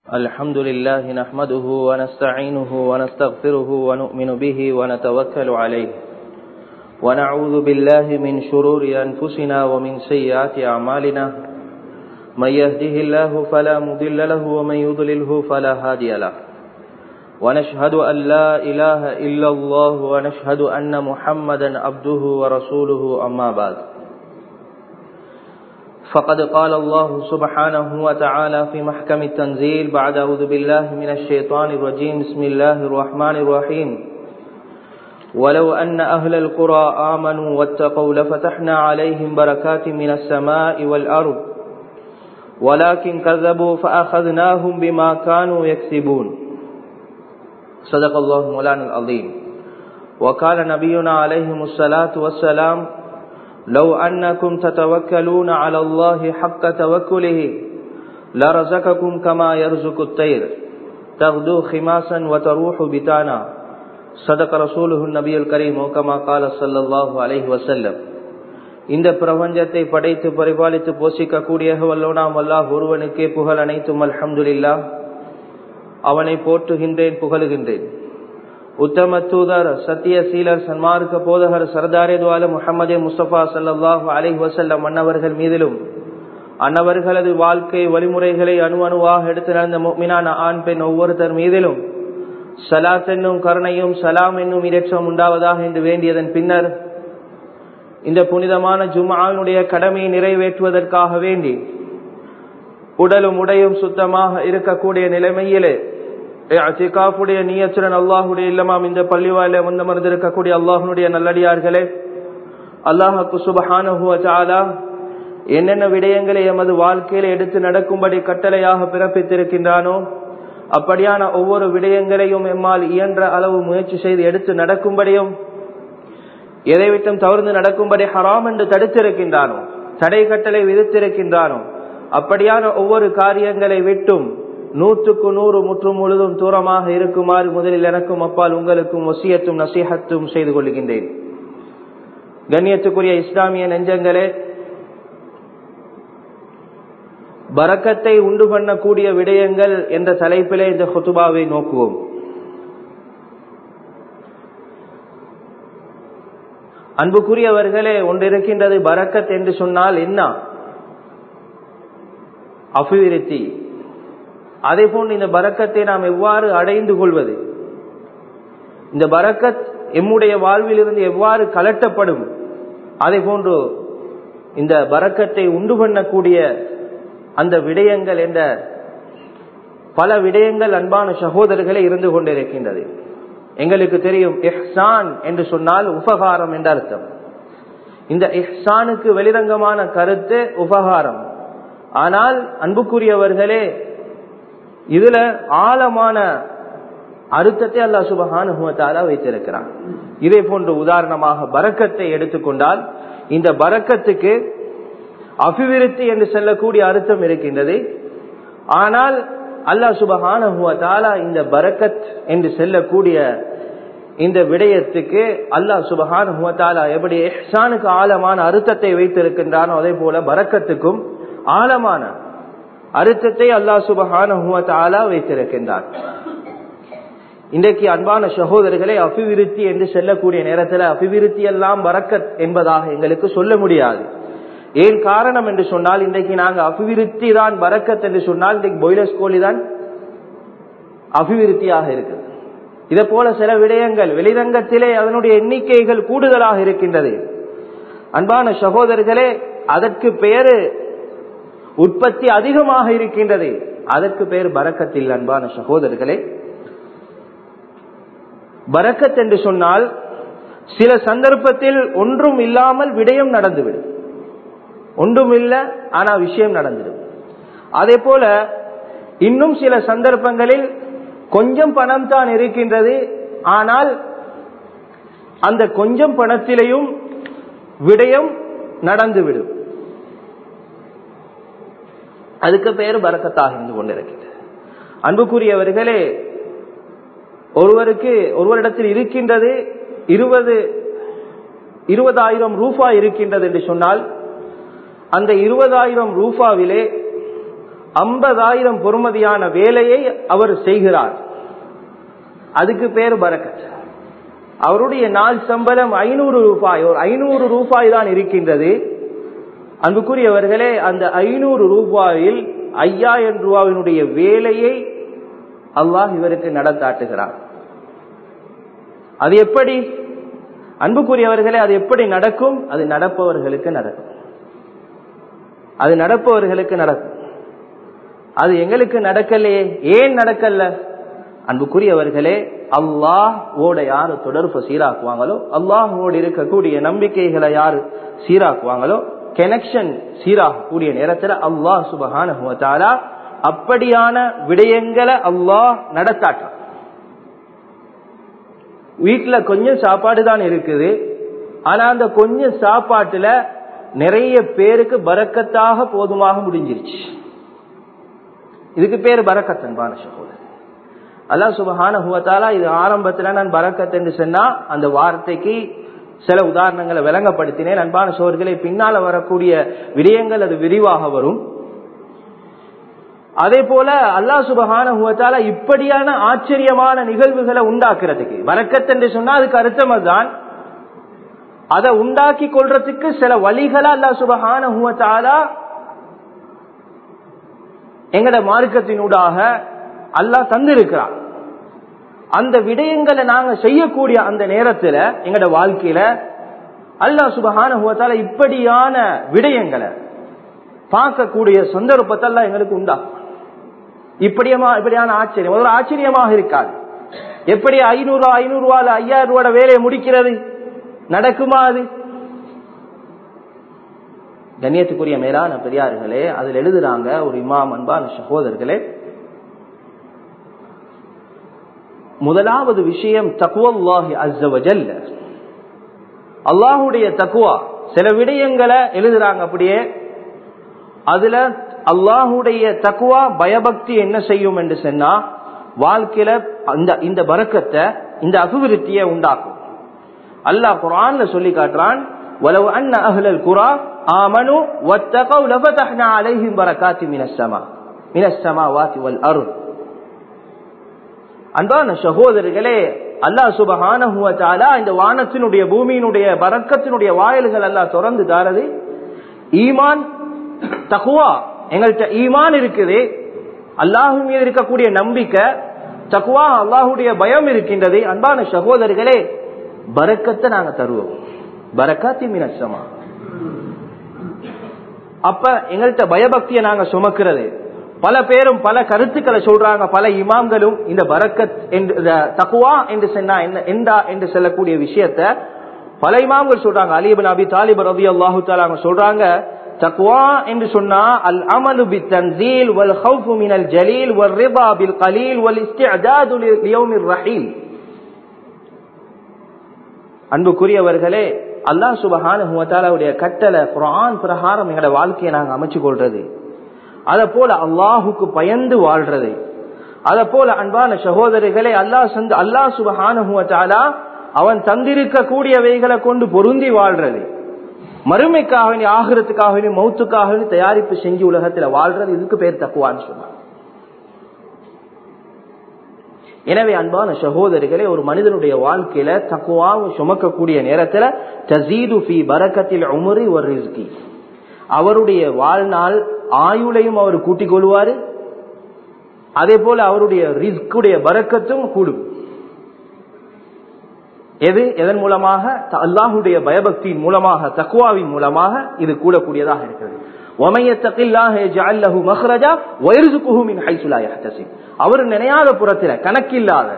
الحمد لله نحمده ونستعينه ونستغفره ونؤمن به ونتوكل عليه ونعوذ بالله من شرور أنفسنا ومن سيئات أعمالنا من يهده الله فلا مضل له ومن يضلله فلا هادي له ونشهد أن لا إله إلا الله ونشهد أن محمدا عبده ورسوله أما بعد فقد قال الله سبحانه وتعالى في محكم التنزيل بعد أعوذ بالله من الشيطان الرجيم بسم الله الرحمن الرحيم ولو أن أهل القرى آمنوا واتقوا لفتحنا عليهم بركات من السماء والأرض ولكن كذبوا فأخذناهم بما كانوا يكسبون صدق الله مولانا العظيم وقال نبينا عليهم الصلاة والسلام لو أنكم تتوكلون على الله حق توكله لرزقكم كما يرزق الطير تغدو خماسا وتروح بتانا صدق رسوله النبي الكريم وكما قال صلى الله عليه وسلم இந்த பிரபஞ்சத்தை படைத்து பரிபாலித்து போஷிக்கக்கூடிய வல்லோனாம் அல்லாஹ் ஒருவனுக்கே புகழ் அனைத்தும் அல்ஹம்துலில்லா அவனை போற்றுகின்றேன் புகழுகின்றேன் உத்தம தூதர் சத்திய சீலர் சன்மார்க்க போதகர் சர்தாரே துவால முகமதே முஸ்தபா சல்லாஹு அலை வசல்லம் அன்னவர்கள் மீதிலும் அன்னவர்களது வாழ்க்கை வழிமுறைகளை அணு அணுவாக எடுத்து நடந்த மீனான ஆண் பெண் ஒவ்வொருத்தர் மீதிலும் சலாத் என்னும் கருணையும் சலாம் என்னும் இலட்சம் உண்டாவதாக என்று வேண்டியதன் பின்னர் இந்த புனிதமான ஜுமாவினுடைய கடமையை நிறைவேற்றுவதற்காக வேண்டி உடலும் உடையும் சுத்தமாக இருக்கக்கூடிய நிலைமையிலே அத்திகாப்புடைய நீயச்சுடன் அல்லாஹுடைய இல்லமாம் இந்த பள்ளிவாயில வந்தமர்ந்திருக்கக்கூடிய அல்லாஹனுடைய நல்லடியார்களே அல்லாஹுக்கு சுபஹானுவா என்னென்ன விடயங்களை எமது வாழ்க்கையில எடுத்து நடக்கும்படி கட்டளையாக பிறப்பித்திருக்கின்றானோ அப்படியான ஒவ்வொரு விடயங்களையும் எம்மால் இயன்ற அளவு முயற்சி செய்து எடுத்து நடக்கும்படியும் எதை விட்டும் தவிர்த்து நடக்கும்படி ஹராம் என்று தடுத்திருக்கின்றானோ தடை கட்டளை விதித்திருக்கின்றானோ அப்படியான ஒவ்வொரு காரியங்களை விட்டும் நூற்றுக்கு நூறு முற்றும் முழுதும் தூரமாக இருக்குமாறு முதலில் எனக்கும் அப்பால் உங்களுக்கும் ஒசியத்தும் நசீகத்தும் செய்து கொள்கின்றேன் கண்ணியத்துக்குரிய இஸ்லாமிய நெஞ்சங்களே பறக்கத்தை உண்டு பண்ணக்கூடிய விடயங்கள் என்ற தலைப்பிலே இந்த ஹொத்துபாவை நோக்குவோம் அன்புக்குரியவர்களே ஒன்று இருக்கின்றது பறக்கத் என்று சொன்னால் என்ன அபிவிருத்தி அதே போன்று இந்த பறக்கத்தை நாம் எவ்வாறு அடைந்து கொள்வது இந்த பறக்கத் எம்முடைய வாழ்வில் இருந்து எவ்வாறு கலட்டப்படும் அதே போன்று இந்த பறக்கத்தை உண்டு பண்ணக்கூடிய அந்த விடயங்கள் என்ற பல விடயங்கள் அன்பான சகோதரர்களே இருந்து கொண்டிருக்கின்றது எங்களுக்கு தெரியும் இஹ்சான் என்று சொன்னால் உபகாரம் என்ற அர்த்தம் இந்த இஹ்சானுக்கு வெளிரங்கமான கருத்து உபகாரம் ஆனால் அன்புக்குரியவர்களே இதுல ஆழமான அர்த்தத்தை அல்லா சுபகானுவத்தாலா வைத்திருக்கிறான் இதே போன்ற உதாரணமாக பறக்கத்தை எடுத்துக்கொண்டால் இந்த பறக்கத்துக்கு அபிவிருத்தி என்று சொல்லக்கூடிய அர்த்தம் இருக்கின்றது ஆனால் அல்லா சுபகானுவத்தாலா இந்த பரக்கத் என்று செல்லக்கூடிய இந்த விடயத்துக்கு அல்லாஹ் சுபகானுவத்தாலா எப்படி எஹ்சானுக்கு ஆழமான அர்த்தத்தை வைத்திருக்கின்றானோ அதே போல பறக்கத்துக்கும் ஆழமான அர்த்தத்தை அல்லாஹ் சுபஹான வைத்திருக்கின்றார் இன்றைக்கு அன்பான சகோதரர்களை அபிவிருத்தி என்று செல்லக்கூடிய நேரத்தில் அபிவிருத்தி எல்லாம் பறக்கத் என்பதாக எங்களுக்கு சொல்ல முடியாது ஏன் காரணம் என்று சொன்னால் இன்றைக்கு நாங்கள் அபிவிருத்தி தான் பறக்கத் என்று சொன்னால் இன்றைக்கு பொய்லஸ் கோழி தான் அபிவிருத்தியாக இருக்குது இதை போல சில விடயங்கள் வெளிரங்கத்திலே அதனுடைய எண்ணிக்கைகள் கூடுதலாக இருக்கின்றது அன்பான சகோதரர்களே அதற்கு பெயரு உற்பத்தி அதிகமாக இருக்கின்றது அதற்கு பெயர் பறக்கத்தில் அன்பான சகோதரர்களே பறக்கத் என்று சொன்னால் சில சந்தர்ப்பத்தில் ஒன்றும் இல்லாமல் விடயம் நடந்துவிடும் ஒன்றும் இல்லை ஆனா விஷயம் நடந்துடும் அதே போல இன்னும் சில சந்தர்ப்பங்களில் கொஞ்சம் பணம் தான் இருக்கின்றது ஆனால் அந்த கொஞ்சம் பணத்திலையும் விடயம் நடந்துவிடும் அதுக்கு பெயர் பறக்கத்தாக இருந்து கொண்டிருக்கிறது அன்புக்குரியவர்களே ஒருவருக்கு ஒருவரிடத்தில் இருக்கின்றது இருபது இருபதாயிரம் ரூபாய் இருக்கின்றது என்று சொன்னால் அந்த இருபதாயிரம் ரூபாவிலே ஐம்பதாயிரம் பொறுமதியான வேலையை அவர் செய்கிறார் அதுக்கு பேர் பரக்கத் அவருடைய நாள் சம்பளம் ஐநூறு ரூபாய் ஒரு ஐநூறு ரூபாய் தான் இருக்கின்றது அன்புக்குரியவர்களே அந்த ஐநூறு ரூபாயில் ஐயாயிரம் ரூபாயினுடைய வேலையை அல்லாஹ் இவருக்கு நடத்தாட்டுகிறார் அது எப்படி அன்புக்குரியவர்களே அது எப்படி நடக்கும் அது நடப்பவர்களுக்கு நடக்கும் அது நடப்பவர்களுக்கு நடக்கும் அது எங்களுக்கு நடக்கலையே ஏன் நடக்கல அன்புக்குரியவர்களே அல்லாஹ் ஓட யாரு தொடர்பு சீராக்குவாங்களோ அல்லாஹோடு இருக்கக்கூடிய நம்பிக்கைகளை யாரு சீராக்குவாங்களோ கனெக்ஷன் சீராகக்கூடிய நேரத்தில் அல்லாஹ் சுபகான அப்படியான விடயங்களை அல்லாஹ் நடத்தாட்டான் வீட்டுல கொஞ்சம் சாப்பாடு தான் இருக்குது ஆனா அந்த கொஞ்சம் சாப்பாட்டுல நிறைய பேருக்கு பறக்கத்தாக போதுமாக முடிஞ்சிருச்சு இதுக்கு பேர் பறக்கத்தன்பான சகோதரர் அல்லா சுபஹான ஹுவத்தாலா இது ஆரம்பத்துல நான் பறக்கத் என்று சொன்னா அந்த வார்த்தைக்கு சில உதாரணங்களை விளங்கப்படுத்தினேன் அன்பான சோர்களை பின்னால வரக்கூடிய விடயங்கள் அது விரிவாக வரும் அதே போல அல்லா சுபஹான ஹுவத்தால இப்படியான ஆச்சரியமான நிகழ்வுகளை உண்டாக்குறதுக்கு வரக்கத் என்று சொன்னா அதுக்கு அர்த்தம் அதுதான் அதை உண்டாக்கி கொள்றதுக்கு சில வழிகளை அல்லா சுபஹான ஹுவத்தாலா எங்கட மார்க்கத்தினூடாக அல்லாஹ் தந்திருக்கிறான் அந்த விடயங்களை நாங்க செய்யக்கூடிய அந்த நேரத்துல எங்கட வாழ்க்கையில அல்லாஹ் சுபஹான ஹுவத்தால இப்படியான விடயங்களை பார்க்கக்கூடிய சந்தர்ப்பத்தை எல்லாம் எங்களுக்கு உண்டாகும் இப்படியமா இப்படியான ஆச்சரியம் ஒரு ஆச்சரியமாக இருக்காது எப்படி ஐநூறு ரூபா ஐநூறு ரூபாய் ஐயாயிரம் ரூபாய் வேலையை முடிக்கிறது நடக்குமா அது கண்ணியத்துக்குரிய மேலான பெரியார்களே அதில் எழுதுறாங்க ஒரு இமாம் அன்பான சகோதரர்களே முதலாவது விஷயம் தக்குவல்லாஹி அஸ்ஸவஜல் அல்லாஹுடைய தக்குவா சில விடயங்களை எழுதுறாங்க அப்படியே அதுல அல்லாஹுடைய தக்குவா பயபக்தி என்ன செய்யும் என்று சொன்னா வாழ்க்கையில அந்த இந்த பறக்கத்தை இந்த அபிவிருத்தியை உண்டாக்கும் அல்லாஹ் குரான்ல சொல்லி காட்டுறான் ولو أن أهل القرى آمنوا واتقوا لفتحنا عليهم بركات من السماء من السماوات والأرض அன்பான சகோதரர்களே அல்லாஹ் சுபஹான இந்த வானத்தினுடைய பூமியினுடைய பறக்கத்தினுடைய வாயில்கள் எல்லாம் திறந்து தாரது ஈமான் தகுவா எங்கள்கிட்ட ஈமான் இருக்குது அல்லாஹு மீது இருக்கக்கூடிய நம்பிக்கை தகுவா அல்லாஹுடைய பயம் இருக்கின்றது அன்பான சகோதரர்களே பறக்கத்தை நாங்க தருவோம் பரக்காத்தி மினசமா அப்ப எங்கள்கிட்ட பயபக்தியை நாங்க சுமக்கிறது பல பேரும் பல கருத்துக்களை சொல்றாங்க பல இமாம்களும் இந்த பரக்கத் என்று தக்குவா என்று சொன்னா என்ன எண்டா என்று சொல்லக்கூடிய விஷயத்த பல இமாம்கள் சொல்றாங்க அலிபன் அபி தாலிப் ரவி அல்லாஹு தாலா சொல்றாங்க தக்வா என்று சொன்னா அல் அமலு பி தன்சீல் வல் ஹவுஃபு மினல் ஜலீல் வல் ரிபா பில் கலீல் வல் இஸ்திஅஜாது லியௌமிர் ரஹீல் அன்புக்குரியவர்களே அல்லாஹ் சுபஹானுடைய கட்டளை குரான் பிரகாரம் எங்களோட வாழ்க்கையை நாங்கள் அமைச்சு கொள்றது அத போல அல்லாஹுக்கு பயந்து வாழ்றது அத போல அன்பான சகோதரிகளை அல்லாஹ் சந்து அல்லாஹ் சுபஹானுவத்தாலா அவன் தந்திருக்க கூடியவைகளை கொண்டு பொருந்தி வாழ்றது மறுமைக்காக ஆகிறதுக்காக மௌத்துக்காக தயாரிப்பு செஞ்சு உலகத்துல வாழ்றது இதுக்கு பேர் தக்குவான்னு சொன்னான் எனவே அன்பான சகோதரிகளே ஒரு மனிதனுடைய வாழ்க்கையில தக்குவாவும் சுமக்கக்கூடிய நேரத்துல தசீது ஃபி பரக்கத்தில் உமரி ஒரு ரிஸ்கி அவருடைய வாழ்நாள் ஆயுளையும் அவர் கூட்டிக் கொள்வாரு அதே போல அவருடைய ரிஸ்குடைய பறக்கத்தும் கூடும் எது எதன் மூலமாக அல்லாஹுடைய பயபக்தியின் மூலமாக தக்குவாவின் மூலமாக இது கூடக்கூடியதாக இருக்கிறது அவர் நினையாத புறத்தில கணக்கில்லாத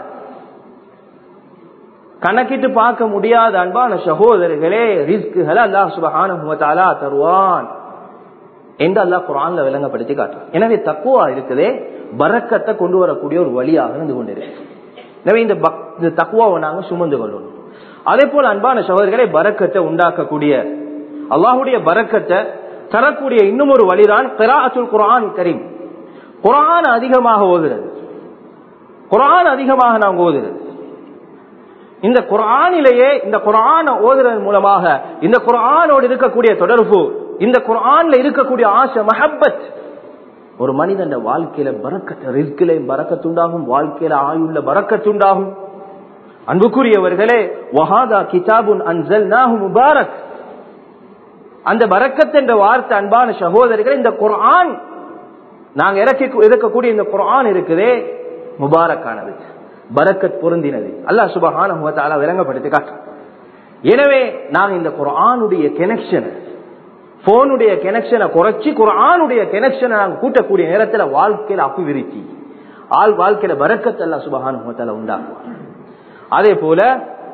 கணக்கிட்டு பார்க்க முடியாத அன்பான சகோதரர்களே ரிஸ்குகளை அல்லாஹ் சுபஹான தருவான் என்று அல்லாஹ் குரான்ல விளங்கப்படுத்தி காட்டுறான் எனவே தக்குவா இருக்குதே பறக்கத்தை கொண்டு வரக்கூடிய ஒரு வழியாக இருந்து கொண்டிருக்கு எனவே இந்த தக்குவாவை நாங்க சுமந்து கொள்ளணும் அதே போல அன்பான சகோதரர்களை பறக்கத்தை உண்டாக்கக்கூடிய அல்லாஹுடைய பறக்கத்தை தரக்கூடிய இன்னும் ஒரு வழிதான் கிராஅத்துல் குரான் கரீம் குரான் அதிகமாக ஓதுறது குரான் அதிகமாக நாம் ஓதுறது இந்த குரானிலேயே இந்த குரான ஓதுறது மூலமாக இந்த குரானோடு இருக்கக்கூடிய தொடர்பு இந்த குரான்ல இருக்கக்கூடிய ஆசை மஹப்பத் ஒரு மனிதன் வாழ்க்கையில பறக்கத்து ரிஸ்கிலையும் பறக்கத்துண்டாகும் வாழ்க்கையில ஆயுள்ள பறக்கத்துண்டாகும் அன்புக்குரியவர்களே வஹாதா கிதாபுன் அன்சல் முபாரக் அந்த பரக்கத் என்ற வார்த்தை அன்பான சகோதரிகள் இந்த குர்ஆன் நாங்க இறக்கி இருக்கக்கூடிய இந்த குர்ஆன் இருக்குதே முபாரக்கானது பரக்கத் பொருந்தினது அல்லாஹ் சுபஹான விளங்கப்படுத்தி காட்டு எனவே நாங்க இந்த குர்ஆனுடைய கனெக்ஷன் போனுடைய கனெக்ஷனை குறைச்சி குர்ஆனுடைய கனெக்ஷனை நாங்க கூட்டக்கூடிய நேரத்துல வாழ்க்கையில அபிவிருத்தி ஆள் வாழ்க்கையில பரக்கத் அல்லாஹ் சுபஹான உண்டாக்குவார் அதே போல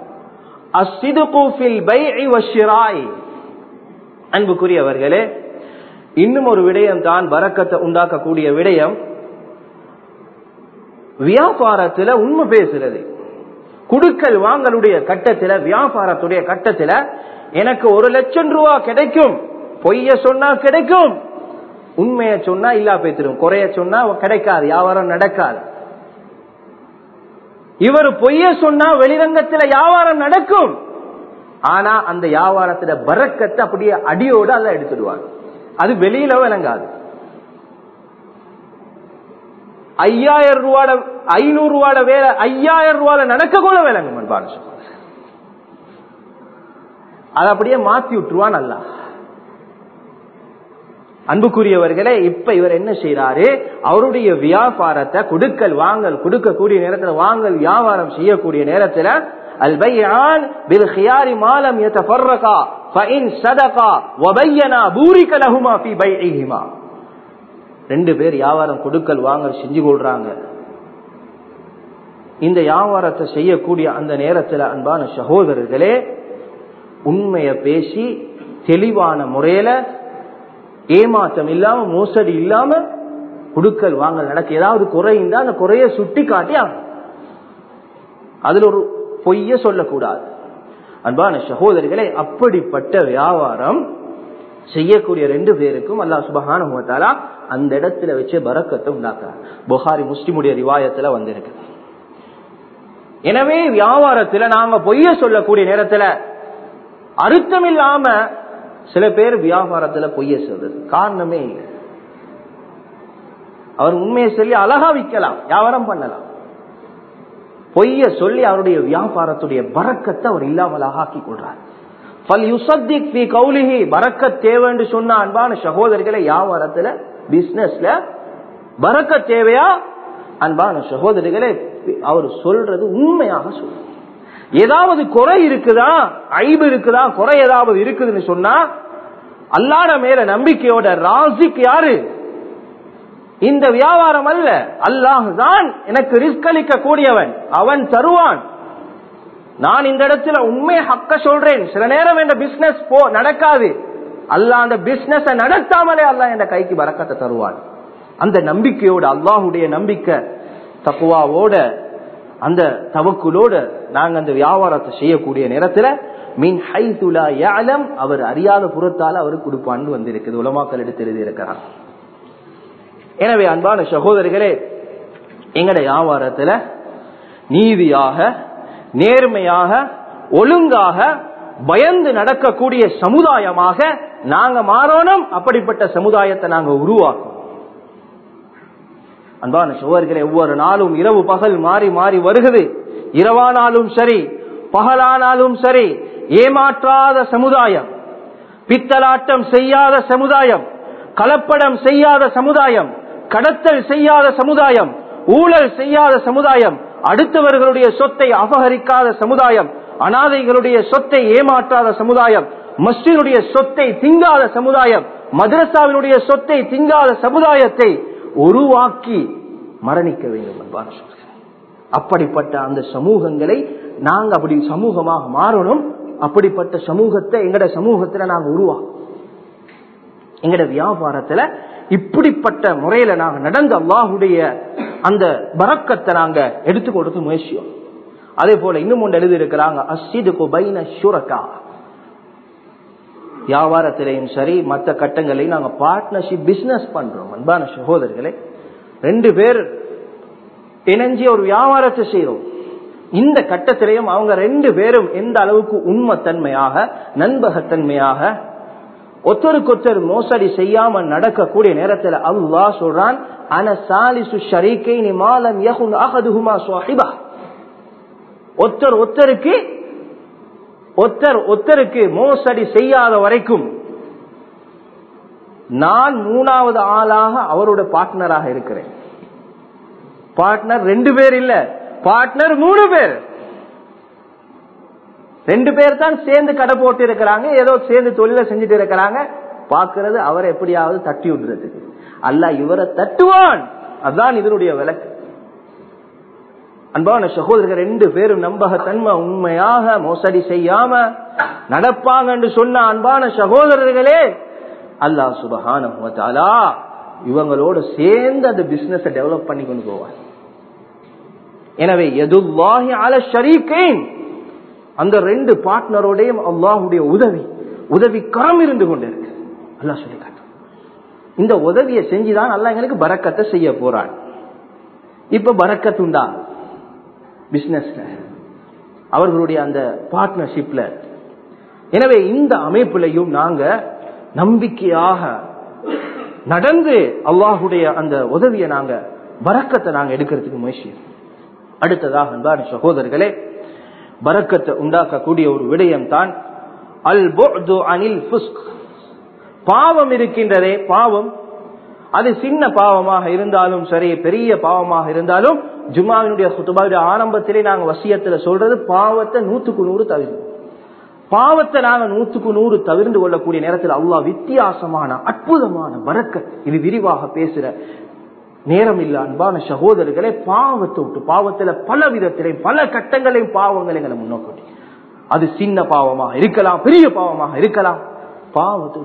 அன்புக்குரியவர்களே இன்னும் ஒரு விடயம் தான் பறக்கத்தை உண்டாக்கக்கூடிய விடயம் வியாபாரத்துல உண்மை பேசுறது குடுக்கல் வாங்கலுடைய கட்டத்துல வியாபாரத்துடைய கட்டத்துல எனக்கு ஒரு லட்சம் ரூபா கிடைக்கும் பொய்ய சொன்னா கிடைக்கும் உண்மைய சொன்னா இல்லா பேத்திரும் குறைய சொன்னா கிடைக்காது வியாபாரம் நடக்காது இவர் பொய்ய சொன்னா வெளிரங்கத்துல வியாபாரம் நடக்கும் ஆனா அந்த வியாபாரத்துல பறக்கத்தை அப்படியே அடியோட அல்ல எடுத்துடுவாங்க அது வெளியில விளங்காது ஐயாயிரம் ரூபாட ஐநூறு ரூபாட வேலை ஐயாயிரம் ரூபால நடக்க கூட விளங்கும் அன்பான அதை அப்படியே மாத்தி விட்டுருவான் நல்லா அன்புக்குரியவர்களே இப்ப இவர் என்ன செய்யறாரு அவருடைய வியாபாரத்தை கொடுக்கல் வாங்கல் கொடுக்கக்கூடிய நேரத்துல வாங்கல் வியாபாரம் செய்யக்கூடிய நேரத்துல البيعان بالخيار ما لم يتفرقا فإن صدقا وبينا بورك لهما في بيعهما ரெண்டு பேர் வியாபாரம் கொடுக்கல் வாங்கல் செஞ்சு கொள்றாங்க இந்த வியாபாரத்தை செய்யக்கூடிய அந்த நேரத்தில் அன்பான சகோதரர்களே உண்மைய பேசி தெளிவான முறையில ஏமாற்றம் இல்லாம மோசடி இல்லாம குடுக்கல் வாங்கல் நடக்க ஏதாவது குறை இருந்தா அந்த குறைய சுட்டி காட்டி அதுல ஒரு பொய்ய சொல்லக்கூடாது அன்பான சகோதரிகளே அப்படிப்பட்ட வியாபாரம் செய்யக்கூடிய ரெண்டு பேருக்கும் அல்லா சுபகான அந்த இடத்துல வச்சு பறக்கத்தை உண்டாக்குறார் புகாரி முஸ்லிமுடைய ரிவாயத்துல வந்திருக்கு எனவே வியாபாரத்துல நாங்க பொய்ய சொல்லக்கூடிய நேரத்துல அர்த்தம் இல்லாம சில பேர் வியாபாரத்துல பொய்ய சொல்றது காரணமே இல்லை அவர் உண்மையை சொல்லி அழகா விற்கலாம் வியாபாரம் பண்ணலாம் பொய்ய சொல்லி அவருடைய வியாபாரத்துடைய பறக்கத்தை அவர் இல்லாமலாக ஆக்கி கொள்றார் பறக்க தேவைன்னு சொன்ன அன்பான சகோதரிகளை வியாபாரத்துல பிசினஸ்ல பறக்க தேவையா அன்பான சகோதரிகளை அவர் சொல்றது உண்மையாக சொல்ற ஏதாவது குறை இருக்குதா ஐபு இருக்குதா குறை ஏதாவது இருக்குதுன்னு சொன்னா அல்லாட மேல நம்பிக்கையோட ராசிக் யாரு இந்த வியாபாரம் அல்ல அல்லாஹ் தான் எனக்கு ரிஸ்க் அளிக்க கூடியவன் அவன் தருவான் நான் இந்த இடத்துல உண்மை ஹக்க சொல்றேன் சில நேரம் இந்த பிசினஸ் போ நடக்காது அல்ல அந்த பிசினஸ் நடத்தாமலே அல்ல என் கைக்கு வரக்கத்தை தருவான் அந்த நம்பிக்கையோட அல்லாஹுடைய நம்பிக்கை தக்குவாவோட அந்த தவக்குலோட நாங்க அந்த வியாபாரத்தை செய்யக்கூடிய நேரத்துல மீன் ஹைதுலா யாலம் அவர் அறியாத புறத்தால அவர் கொடுப்பான்னு வந்திருக்குது உலமாக்கள் எடுத்து எழுதி இருக்கிறார் எனவே அன்பான சகோதரிகளே எங்கட வியாபாரத்துல நீதியாக நேர்மையாக ஒழுங்காக பயந்து நடக்கக்கூடிய சமுதாயமாக நாங்க மாறணும் அப்படிப்பட்ட சமுதாயத்தை நாங்க உருவாக்கும் அன்பான சோழர்களே ஒவ்வொரு நாளும் இரவு பகல் மாறி மாறி வருகிறது இரவானாலும் சரி பகலானாலும் சரி ஏமாற்றாத சமுதாயம் பித்தலாட்டம் செய்யாத சமுதாயம் கலப்படம் செய்யாத சமுதாயம் கடத்தல் செய்யாத சமுதாயம் ஊழல் செய்யாத சமுதாயம் அடுத்தவர்களுடைய சொத்தை அபகரிக்காத சமுதாயம் அனாதைகளுடைய சொத்தை ஏமாற்றாத சமுதாயம் மஸ்ஜினுடைய சொத்தை திங்காத சமுதாயம் மதரசாவினுடைய சொத்தை திங்காத சமுதாயத்தை உருவாக்கி மரணிக்க வேண்டும் என்பார் அப்படிப்பட்ட அந்த சமூகங்களை நாங்க அப்படி சமூகமாக மாறணும் அப்படிப்பட்ட சமூகத்தை எங்கட சமூகத்துல நாங்க உருவாக்கும் எங்கட வியாபாரத்துல இப்படிப்பட்ட முறையில நாங்க நடந்த அல்லாஹுடைய அந்த பறக்கத்தை நாங்க எடுத்து கொடுத்து முயற்சியோம் அதே போல இன்னும் ஒன்று எழுதி இருக்கிறாங்க அசிதுக்கு பைன சுரக்கா வியாபாரத்திலையும் சரி மற்ற கட்டங்களையும் நாங்க பார்ட்னர்ஷிப் பிசினஸ் பண்றோம் அன்பான சகோதரர்களே ரெண்டு பேர் இணைஞ்சி ஒரு வியாபாரத்தை செய்யறோம் இந்த கட்டத்திலையும் அவங்க ரெண்டு பேரும் எந்த அளவுக்கு உண்மைத்தன்மையாக நண்பகத்தன்மையாக ஒருத்தருக்கு ஒருத்தர் மோசடி செய்யாம நடக்கக்கூடிய நேரத்தில் அல்லாஹ் சொல்றான் அன சாலிசு ஷரீக்கை நிமாலம் யகுன் அகதுஹுமா சுவாஹிபா ஒருத்தர் ஒருத்தருக்கு ஒருத்தர் ஒருத்தருக்கு மோசடி செய்யாத வரைக்கும் நான் மூணாவது ஆளாக அவரோட பார்ட்னராக இருக்கிறேன் பார்ட்னர் ரெண்டு பேர் இல்ல பார்ட்னர் மூணு பேர் ரெண்டு பேர் தான் சேர்ந்து கடை போட்டு இருக்கிறாங்க ஏதோ சேர்ந்து தொழில செஞ்சுட்டு இருக்கிறாங்க பாக்குறது அவரை எப்படியாவது தட்டி விடுறதுக்கு அல்ல இவரை தட்டுவான் அதுதான் இதனுடைய விளக்கு அன்பான சகோதரர்கள் ரெண்டு பேரும் நம்பகத்தன்மை உண்மையாக மோசடி செய்யாம நடப்பாங்க என்று சொன்ன அன்பான சகோதரர்களே அல்லாஹ் சுபஹான இவங்களோட சேர்ந்து அந்த பிசினஸ் டெவலப் பண்ணி கொண்டு போவார் எனவே எதுவாகி அல ஷரீக்கேன் அந்த ரெண்டு பார்ட்னரோடையும் அல்லாஹுடைய உதவி உதவி கரம் இருந்து கொண்டு இருக்கு அல்லாஹ் சொல்லி இந்த உதவியை செஞ்சுதான் அல்லா எங்களுக்கு பறக்கத்தை செய்ய போறான் இப்ப பறக்கத்துண்டா பிசினஸ்ல அவர்களுடைய அந்த பார்ட்னர்ஷிப்ல எனவே இந்த அமைப்பிலையும் நாங்க நம்பிக்கையாக நடந்து அல்லாஹுடைய அந்த உதவியை நாங்க பறக்கத்தை நாங்க எடுக்கிறதுக்கு முயற்சி அடுத்ததாக அன்பான சகோதரர்களே பறக்கத்தை உண்டாக்கக்கூடிய ஒரு விடயம் தான் அல் அனில் பாவம் இருக்கின்றதே பாவம் அது சின்ன பாவமாக இருந்தாலும் சரி பெரிய பாவமாக இருந்தாலும் ஜுமாவினுடைய குத்துபாவுடைய ஆரம்பத்திலே நாங்க வசியத்துல சொல்றது பாவத்தை நூத்துக்கு நூறு தவிர்த்து பாவத்தை நாங்க நூத்துக்கு நூறு தவிர்ந்து கொள்ளக்கூடிய நேரத்தில் அவ்வளவு வித்தியாசமான அற்புதமான வரக்க இது விரிவாக பேசுற நேரம் இல்ல அன்பான சகோதரர்களே பாவத்தை விட்டு பாவத்துல பல விதத்திலையும் பல கட்டங்களையும் பாவங்களை எங்களை முன்னோக்கி அது சின்ன பாவமாக இருக்கலாம் பெரிய பாவமாக இருக்கலாம் பாவத்தை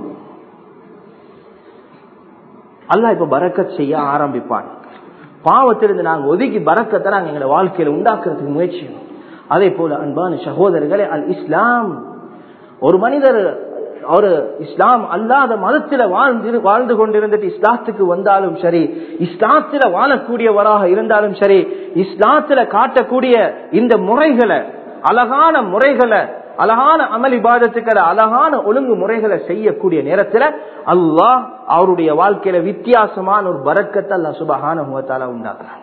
அல்ல இப்ப பறக்கத் செய்ய ஆரம்பிப்பான் பாவத்திலிருந்து நாங்க ஒதுக்கி பறக்கத்தை நாங்க எங்களை வாழ்க்கையில உண்டாக்குறதுக்கு முயற்சி அதே போல அன்பான சகோதரர்களே அல் இஸ்லாம் ஒரு மனிதர் ஒரு இஸ்லாம் அல்லாத மதத்துல வாழ்ந்து வாழ்ந்து கொண்டிருந்துட்டு இஸ்லாத்துக்கு வந்தாலும் சரி இஸ்லாத்துல வாழக்கூடியவராக இருந்தாலும் சரி இஸ்லாத்துல காட்டக்கூடிய இந்த முறைகளை அழகான முறைகளை அழகான அமல் இபாதத்துக்களை அழகான ஒழுங்கு முறைகளை செய்யக்கூடிய நேரத்துல அல்லாஹ் அவருடைய வாழ்க்கையில வித்தியாசமான ஒரு பறக்கத்தை அல்லா சுபகான முகத்தால உண்டாக்குறான்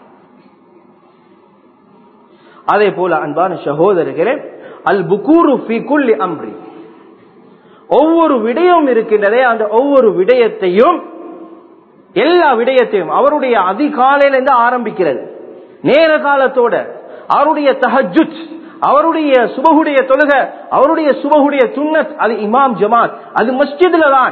அதே போல அன்பான சகோதரர்களே அல் புகூரு குல்லி அம்ரி ஒவ்வொரு விடயம் இருக்கின்றதே அந்த ஒவ்வொரு விடயத்தையும் எல்லா விடயத்தையும் அவருடைய அதிகாலையில இருந்து ஆரம்பிக்கிறது நேர காலத்தோட அவருடைய தஹஜுத் அவருடைய சுபகுடைய தொழுக அவருடைய சுபகுடைய சுன்னத் அது இமாம் ஜமாத் அது மஸ்ஜிதுல தான்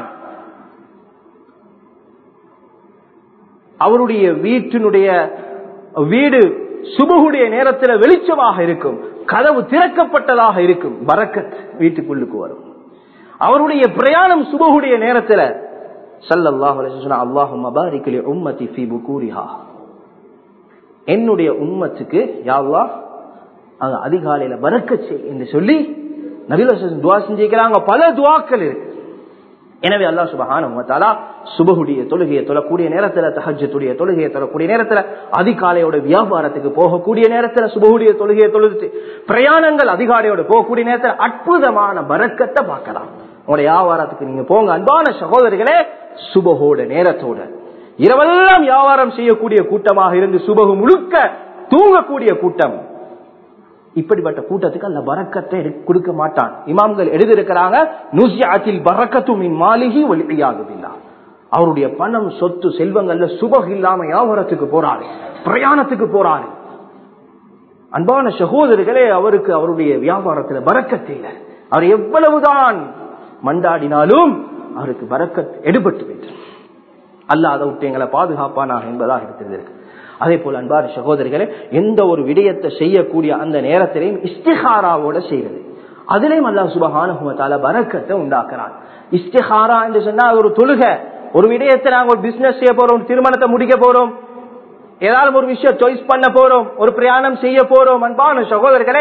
அவருடைய வீட்டினுடைய வீடு சுபகுடைய நேரத்தில் வெளிச்சமாக இருக்கும் கதவு திறக்கப்பட்டதாக இருக்கும் பரக்கத் வீட்டுக்குள்ளுக்கு வரும் அவருடைய பிரயாணம் சுபகுடைய நேரத்தில் சல்லல்லாஹு அல்லாஹும் அபாரிக்கலி உம்மத்தி ஃபி புகூரிஹா என்னுடைய உம்மத்துக்கு யாவ்லா அங்க அதிகாலையில பறக்க என்று சொல்லி நபில துவா செஞ்சிருக்கிறாங்க பல துவாக்கள் இருக்கு எனவே அல்லா சுபஹான சுபகுடைய தொழுகையை தொழக்கூடிய நேரத்துல தஹஜத்துடைய தொழுகையை தொழக்கூடிய நேரத்துல அதிகாலையோட வியாபாரத்துக்கு போகக்கூடிய நேரத்துல சுபகுடைய தொழுகையை தொழுது பிரயாணங்கள் அதிகாலையோட போகக்கூடிய நேரத்துல அற்புதமான பறக்கத்தை பார்க்கலாம் உங்களுடைய வியாபாரத்துக்கு நீங்க போங்க அன்பான சகோதரிகளே சுபகோட நேரத்தோட இரவெல்லாம் வியாபாரம் செய்யக்கூடிய கூட்டமாக இருந்து சுபகு முழுக்க தூங்கக்கூடிய கூட்டம் இப்படிப்பட்ட கூட்டத்துக்கு அந்த பறக்கத்தை கொடுக்க மாட்டான் இமாம்கள் எழுதியிருக்கிறாங்க நுசியாத்தில் பறக்கத்தும் மாளிகை ஒளியாகுதில்லா அவருடைய பணம் சொத்து செல்வங்கள்ல சுபகு இல்லாம வியாபாரத்துக்கு போறாரு பிரயாணத்துக்கு போறாரு அன்பான சகோதரர்களே அவருக்கு அவருடைய வியாபாரத்துல பறக்கத்து இல்லை அவர் எவ்வளவுதான் மண்டாடினாலும் அவருக்கு பறக்கத் எடுபட்டு விட்டு அல்ல அதை விட்டு எங்களை பாதுகாப்பானாக என்பதாக எடுத்திருக்கு அதே போல அன்பான சகோதரிகளே எந்த ஒரு விடயத்தை செய்யக்கூடிய அந்த நேரத்திலையும் இஸ்திஹாராவோட செய்யறது அதிலையும் அல்லா சுபகான பறக்கத்தை உண்டாக்குறான் இஸ்திஹாரா என்று சொன்னா ஒரு தொழுக ஒரு விடயத்தை நாங்க ஒரு பிசினஸ் செய்ய போறோம் திருமணத்தை முடிக்க போறோம் ஏதாவது ஒரு விஷயம் சாய்ஸ் பண்ண போறோம் ஒரு பிரயாணம் செய்ய போறோம் அன்பான சகோதரர்களே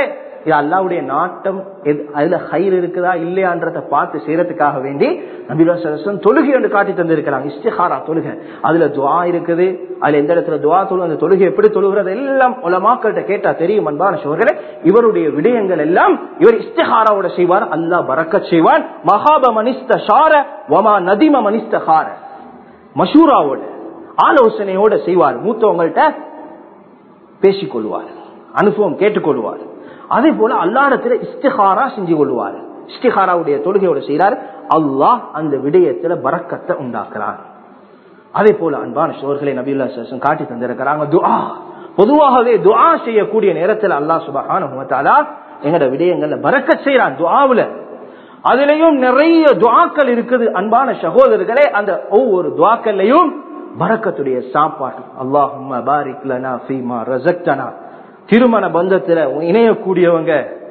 இது அல்லாவுடைய நாட்டம் அதுல ஹைர் இருக்குதா இல்லையான்றத பார்த்து செய்யறதுக்காக வேண்டி நபிலாம் தொழுகை என்று காட்டி தந்திருக்கிறாங்க இஸ்திஹாரா தொழுகை அதுல துவா இருக்குது அதுல எந்த இடத்துல துவா தொழு அந்த தொழுகை எப்படி தொழுகிறது எல்லாம் உலமாக்கள்கிட்ட கேட்டா தெரியும் அன்பான சோழர்களே இவருடைய விடயங்கள் எல்லாம் இவர் இஸ்திஹாராவோட செய்வார் அல்லாஹ் பறக்க செய்வான் மகாப மனிஸ்த ஷார வமா நதிம மனிஸ்த ஹார மஷூராவோட ஆலோசனையோட செய்வார் மூத்தவங்கள்ட்ட பேசிக்கொள்வார் அனுபவம் கேட்டுக்கொள்வார் அதே போல அல்லாடத்துல இஸ்திஹாரா செஞ்சு கொள்வார் இஸ்திஹாராவுடைய தொழுகையோட செய்கிறார் அல்லாஹ் அந்த விடயத்துல பறக்கத்தை உண்டாக்குறான் அதே போல அன்பான சோர்களை நபியுல்லா சேஷன் காட்டி தந்திருக்கிறாங்க துஆ பொதுவாகவே துஆ செய்யக்கூடிய நேரத்தில் அல்லாஹ் சுபஹான எங்கட விடயங்கள்ல பறக்க செய்யறான் துஆவுல அதுலயும் நிறைய துவாக்கள் இருக்குது அன்பான சகோதரர்களே அந்த ஒவ்வொரு துவாக்கள்லையும் பறக்கத்துடைய சாப்பாடு அல்லாஹும் பாரிக் லனா ஃபீமா ரஸக்தனா திருமண பந்தத்துல இணையக்கூடியவங்க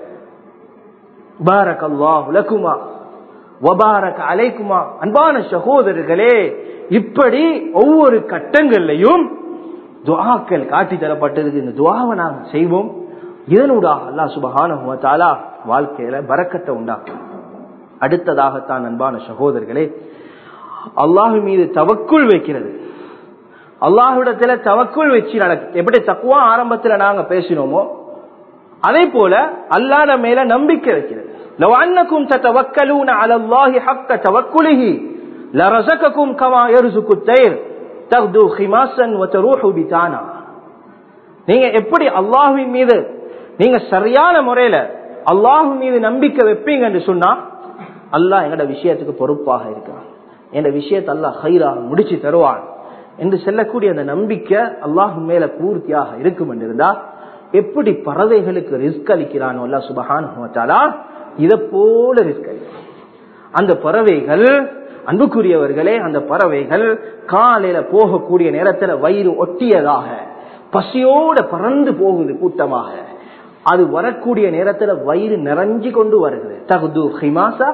பாரக் அல்லாஹ் லகுமா வபாரக் அலைக்குமா அன்பான சகோதரர்களே இப்படி ஒவ்வொரு கட்டங்கள்லையும் துவாக்கள் காட்டி தரப்பட்டிருக்கு இந்த துவாவை நாம் செய்வோம் இதனூடாக அல்லா சுபகான வாழ்க்கையில பறக்கத்தை உண்டாக்கும் அடுத்ததாகத்தான் அன்பான சகோதரர்களே அல்லாஹு மீது தவக்குள் வைக்கிறது அல்லாஹுடத்துல தவக்குள் வச்சு நடக்கு எப்படி தக்குவா ஆரம்பத்துல நாங்க பேசினோமோ அதே போல அல்லாத மேல நம்பிக்கை வைக்கிறது لو أنكم تتوكلون على الله حق توكله لرزقكم كما يرزق الطير تغدو خماسا وتروح بتانا நீங்க எப்படி அல்லாஹுவின் மீது நீங்க சரியான முறையில அல்லாஹு மீது நம்பிக்கை வைப்பீங்க என்று சொன்னா அல்லாஹ் எங்கட விஷயத்துக்கு பொறுப்பாக இருக்கிறான் என் விஷயத்தை அல்லாஹ் ஹைராக முடிச்சு தருவான் என்று செல்லக்கூடிய அந்த நம்பிக்கை அல்லாஹு மேல பூர்த்தியாக இருக்கும் என்று இருந்தா எப்படி பறவைகளுக்கு ரிஸ்க் அளிக்கிறானோ அல்லா சுபஹான் இத போல ரிஸ்க் அளிக்கும் அந்த பறவைகள் அன்புக்குரியவர்களே அந்த பறவைகள் காலையில போகக்கூடிய நேரத்துல வயிறு ஒட்டியதாக பசியோட பறந்து போகுது கூட்டமாக அது வரக்கூடிய நேரத்துல வயிறு நிறைஞ்சு கொண்டு வருகிறது தகுது ஹிமாசா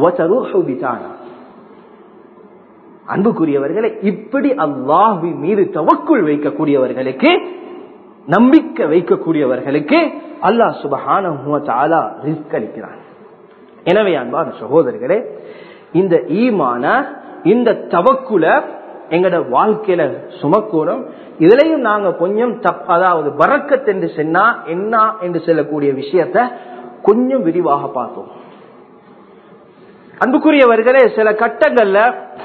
அன்புக்குரியவர்களை இப்படி அல்லாஹி மீது தவக்குள் வைக்கக்கூடியவர்களுக்கு நம்பிக்கை வைக்கக்கூடியவர்களுக்கு அல்லாஹ் சுபஹான ரிஸ்க் அளிக்கிறான் எனவே அன்பான சகோதரர்களே இந்த ஈமான இந்த தவக்குல எங்கட வாழ்க்கையில சுமக்கூறும் இதுலயும் நாங்க கொஞ்சம் தப் அதாவது பறக்கத் என்று சொன்னா என்ன என்று சொல்லக்கூடிய விஷயத்த கொஞ்சம் விரிவாக பார்த்தோம் அன்புக்குரியவர்களே சில கட்டங்கள்ல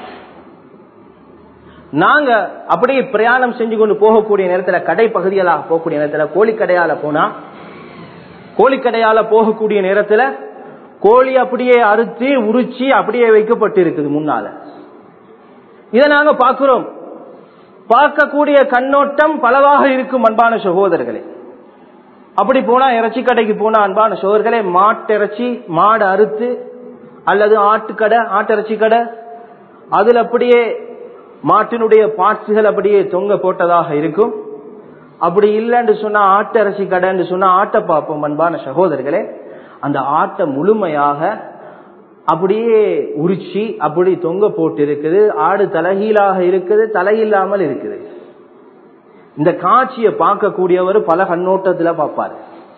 நாங்க அப்படியே பிரயாணம் செஞ்சு கொண்டு போகக்கூடிய நேரத்துல கடை பகுதிகளாக போகக்கூடிய நேரத்துல கோழிக்கடையால போனா கோழிக்கடையால போகக்கூடிய நேரத்துல கோழி அப்படியே அறுத்து உரிச்சி அப்படியே வைக்கப்பட்டு இருக்குது முன்னால இதை நாங்க பார்க்கிறோம் பார்க்கக்கூடிய கண்ணோட்டம் பலவாக இருக்கும் அன்பான சகோதரர்களே அப்படி போனா இறைச்சி கடைக்கு போனா அன்பான சகோதரர்களே மாட்டிறைச்சி மாடு அறுத்து அல்லது ஆட்டுக்கடை ஆட்டிறைச்சி கடை அதுல அப்படியே மாட்டினுடைய பாட்சுகள் அப்படியே தொங்க போட்டதாக இருக்கும் அப்படி இல்லைன்னு சொன்னா ஆட்டரசி கடைன்னு சொன்னா ஆட்டை பார்ப்போம் அன்பான சகோதரர்களே அந்த ஆட்டை முழுமையாக அப்படியே உரிச்சி அப்படி தொங்க போட்டு இருக்குது ஆடு தலைகீழாக இருக்குது தலையில்லாமல் இருக்குது இந்த காட்சியை பார்க்கக்கூடியவர் பல கண்ணோட்டத்துல பார்ப்பாரு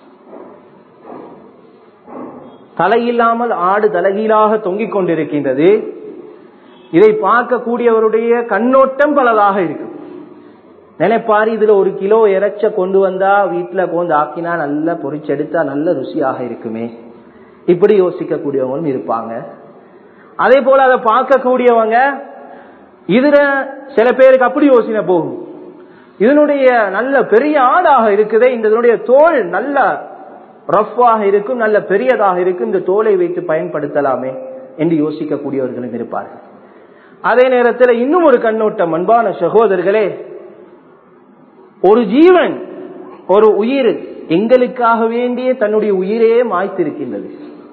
தலையில்லாமல் ஆடு தலைகீழாக தொங்கிக் கொண்டிருக்கின்றது இதை பார்க்கக்கூடியவருடைய கண்ணோட்டம் பலதாக இருக்கும் நினைப்பாரு இதுல ஒரு கிலோ இறைச்ச கொண்டு வந்தா வீட்டுல கொண்டு ஆக்கினா நல்லா பொறிச்செடுத்தா நல்ல ருசியாக இருக்குமே இப்படி யோசிக்கக்கூடியவங்களும் இருப்பாங்க அதே போல அதை பார்க்கக்கூடியவங்க இதுல சில பேருக்கு அப்படி யோசனை போகும் இதனுடைய நல்ல பெரிய ஆடாக இருக்குதே இதனுடைய தோல் நல்ல ரஃப்பாக இருக்கும் நல்ல பெரியதாக இருக்கும் இந்த தோலை வைத்து பயன்படுத்தலாமே என்று யோசிக்கக்கூடியவர்களும் இருப்பார்கள் அதே நேரத்தில் இன்னும் ஒரு கண்ணோட்டம் அன்பான சகோதரர்களே ஒரு ஜீவன் ஒரு உயிர் எங்களுக்காக வேண்டிய தன்னுடைய உயிரே மாய்த்திருக்கின்றது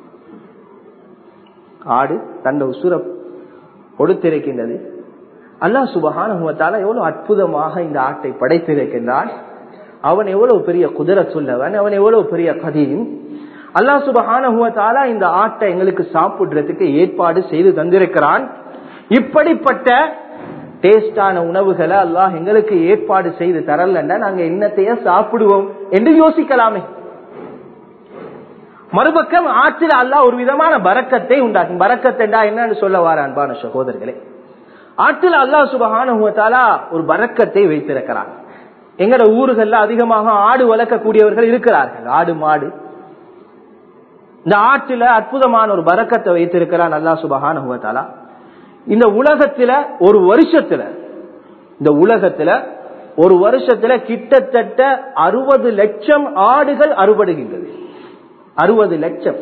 ஆடு தன்னை உசுர கொடுத்திருக்கின்றது அல்லாஹ் சுபகானுவத்தால எவ்வளவு அற்புதமாக இந்த ஆட்டை படைத்திருக்கின்றான் அவன் எவ்வளவு பெரிய குதிரை சொல்லவன் அவன் எவ்வளவு பெரிய கதியும் அல்லா சுபகானுவத்தால இந்த ஆட்டை எங்களுக்கு சாப்பிடுறதுக்கு ஏற்பாடு செய்து தந்திருக்கிறான் இப்படிப்பட்ட டேஸ்டான உணவுகளை அல்லாஹ் எங்களுக்கு ஏற்பாடு செய்து தரலன்னா நாங்க என்னத்தைய சாப்பிடுவோம் என்று யோசிக்கலாமே மறுபக்கம் ஆற்றில் அல்லாஹ் ஒரு விதமான பறக்கத்தை உண்டாக்கி பறக்கத்தண்டா என்னன்னு சொல்ல வார அன்பான சகோதரர்களே ஆற்றில் அல்லாஹ் சுபகானுவத்தாலா ஒரு பறக்கத்தை வைத்திருக்கிறார் எங்கட ஊர்கள்ல அதிகமாக ஆடு வளர்க்கக்கூடியவர்கள் இருக்கிறார்கள் ஆடு மாடு இந்த ஆற்றில அற்புதமான ஒரு பறக்கத்தை வைத்திருக்கிறான் அல்லா சுபகானுவத்தாலா இந்த உலகத்துல ஒரு வருஷத்துல இந்த உலகத்துல ஒரு வருஷத்துல கிட்டத்தட்ட அறுபது லட்சம் ஆடுகள் அறுபடுகின்றது அறுபது லட்சம்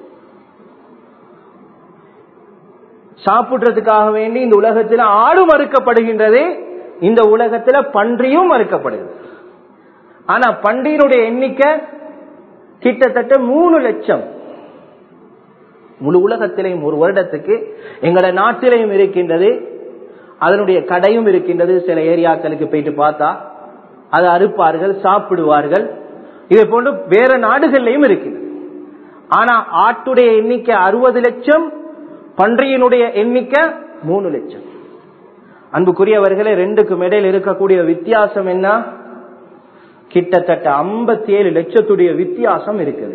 சாப்பிடுறதுக்காக வேண்டி இந்த உலகத்தில் ஆடு மறுக்கப்படுகின்றது இந்த உலகத்துல பன்றியும் மறுக்கப்படுது ஆனா பன்றியினுடைய எண்ணிக்கை கிட்டத்தட்ட மூணு லட்சம் முழு உலகத்திலையும் ஒரு வருடத்துக்கு எங்களோட நாட்டிலையும் இருக்கின்றது அதனுடைய கடையும் இருக்கின்றது சில ஏரியாக்களுக்கு போயிட்டு பார்த்தா அதை அறுப்பார்கள் சாப்பிடுவார்கள் இதை போன்று வேற நாடுகள்லையும் இருக்கின்றது ஆனா ஆட்டுடைய எண்ணிக்கை அறுபது லட்சம் பன்றியினுடைய எண்ணிக்கை மூணு லட்சம் அன்புக்குரியவர்களே ரெண்டுக்கும் இடையில் இருக்கக்கூடிய வித்தியாசம் என்ன கிட்டத்தட்ட ஐம்பத்தி ஏழு லட்சத்துடைய வித்தியாசம் இருக்குது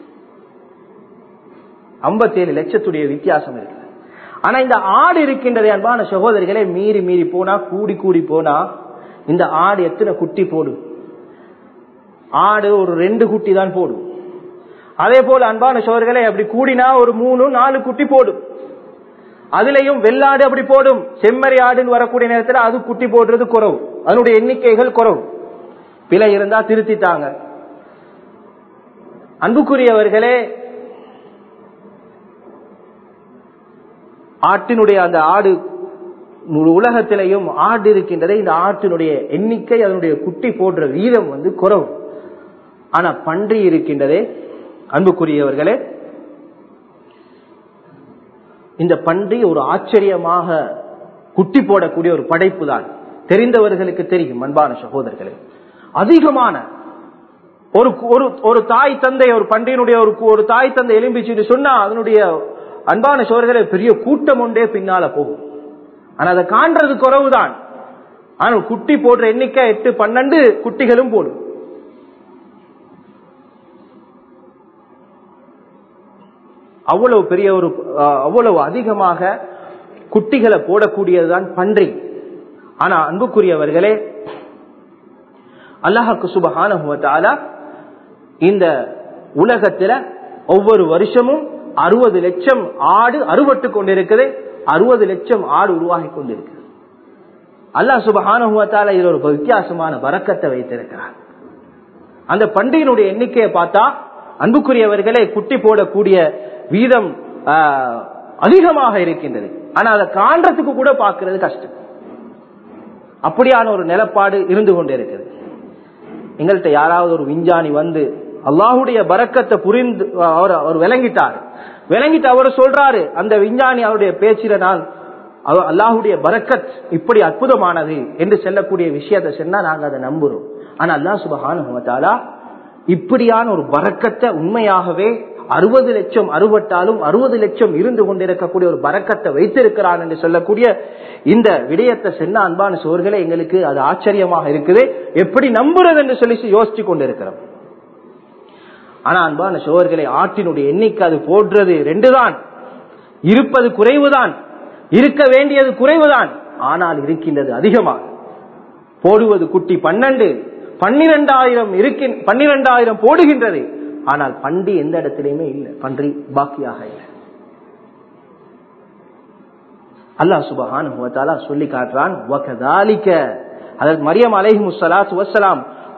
ஐம்பத்தி ஏழு லட்சத்துடைய வித்தியாசம் இருக்குது ஆனா இந்த ஆடு இருக்கின்றது அன்பான சகோதரிகளே மீறி மீறி போனா கூடி கூடி போனா இந்த ஆடு எத்தனை குட்டி போடும் ஆடு ஒரு ரெண்டு குட்டி தான் போடும் அதே போல அன்பான சோர்களே அப்படி கூடினா ஒரு மூணு நாலு குட்டி போடும் அதுலயும் வெள்ளாடு அப்படி போடும் செம்மறி ஆடுன்னு வரக்கூடிய நேரத்தில் அது குட்டி போடுறது குறவு அதனுடைய எண்ணிக்கைகள் குறவு பிழை இருந்தா திருத்திட்டாங்க அன்புக்குரியவர்களே ஆட்டினுடைய அந்த ஆடு முழு உலகத்திலையும் ஆடு இருக்கின்றதே இந்த ஆட்டினுடைய எண்ணிக்கை அதனுடைய குட்டி போடுற வீதம் வந்து குறவு ஆனா பன்றி இருக்கின்றதே அன்புக்குரியவர்களே இந்த பன்றி ஒரு ஆச்சரியமாக குட்டி போடக்கூடிய ஒரு படைப்பு தான் தெரிந்தவர்களுக்கு தெரியும் அன்பான சகோதரர்களே அதிகமான ஒரு ஒரு ஒரு தாய் தந்தை ஒரு பன்றியினுடைய ஒரு ஒரு தாய் தந்தை எலும்பிச்சுட்டு சொன்னா அதனுடைய அன்பான சோழர்களே பெரிய கூட்டம் ஒன்றே பின்னால போகும் ஆனா அதை காண்றது குறவுதான் ஆனா குட்டி போடுற எண்ணிக்கை எட்டு பன்னெண்டு குட்டிகளும் போடும் அவ்வளவு பெரிய ஒரு அவ்வளவு அதிகமாக குட்டிகளை போடக்கூடியதுதான் பன்றி ஆனா அன்புக்குரியவர்களே அல்லாஹாக்கு சுபகான இந்த உலகத்துல ஒவ்வொரு வருஷமும் அறுபது லட்சம் ஆடு அறுபட்டு கொண்டிருக்குது அறுபது லட்சம் ஆடு உருவாகி கொண்டிருக்கு அல்லாஹ் சுபகான இது ஒரு வித்தியாசமான வரக்கத்தை வைத்திருக்கிறார் அந்த பண்டிகையினுடைய எண்ணிக்கையை பார்த்தா அன்புக்குரியவர்களே குட்டி போடக்கூடிய வீதம் அதிகமாக இருக்கின்றது ஆனா அதை காண்றதுக்கு கூட பார்க்கறது கஷ்டம் அப்படியான ஒரு நிலப்பாடு இருந்து கொண்டிருக்கிறது எங்கள்கிட்ட யாராவது ஒரு விஞ்ஞானி வந்து அல்லாஹுடைய பறக்கத்தை புரிந்து அவர் அவர் விளங்கிட்டார் விளங்கிட்டு அவர் சொல்றாரு அந்த விஞ்ஞானி அவருடைய பேச்சில நான் அல்லாஹுடைய பரக்கத் இப்படி அற்புதமானது என்று செல்லக்கூடிய விஷயத்தை சொன்னா நாங்க அதை நம்புறோம் ஆனா அல்லா சுபகான இப்படியான ஒரு பறக்கத்தை உண்மையாகவே அறுபது லட்சம் அறுபட்டாலும் அறுபது லட்சம் இருந்து கொண்டிருக்கக்கூடிய ஒரு பறக்கத்தை வைத்திருக்கிறான் என்று சொல்லக்கூடிய இந்த விடயத்தை சென்ன அன்பான சோர்களே எங்களுக்கு அது ஆச்சரியமாக இருக்குது எப்படி நம்புறது என்று சொல்லி யோசிச்சு கொண்டிருக்கிறோம் ஆனா அன்பான சோழர்களை ஆட்டினுடைய எண்ணிக்கை அது போடுறது ரெண்டுதான் இருப்பது குறைவுதான் இருக்க வேண்டியது குறைவுதான் ஆனால் இருக்கின்றது அதிகமாக போடுவது குட்டி பன்னெண்டு பன்னிரெண்டாயிரம் இருக்கின் பன்னிரெண்டாயிரம் போடுகின்றது ஆனால் பண்டி எந்த இடத்திலையுமே இல்லை பன்றி பாக்கியாக இல்லை அல்லாஹ் சுபஹான சொல்லி காட்டுறான் அதற்கு மரியம் அலைஹி முசலாத்து வசலாம்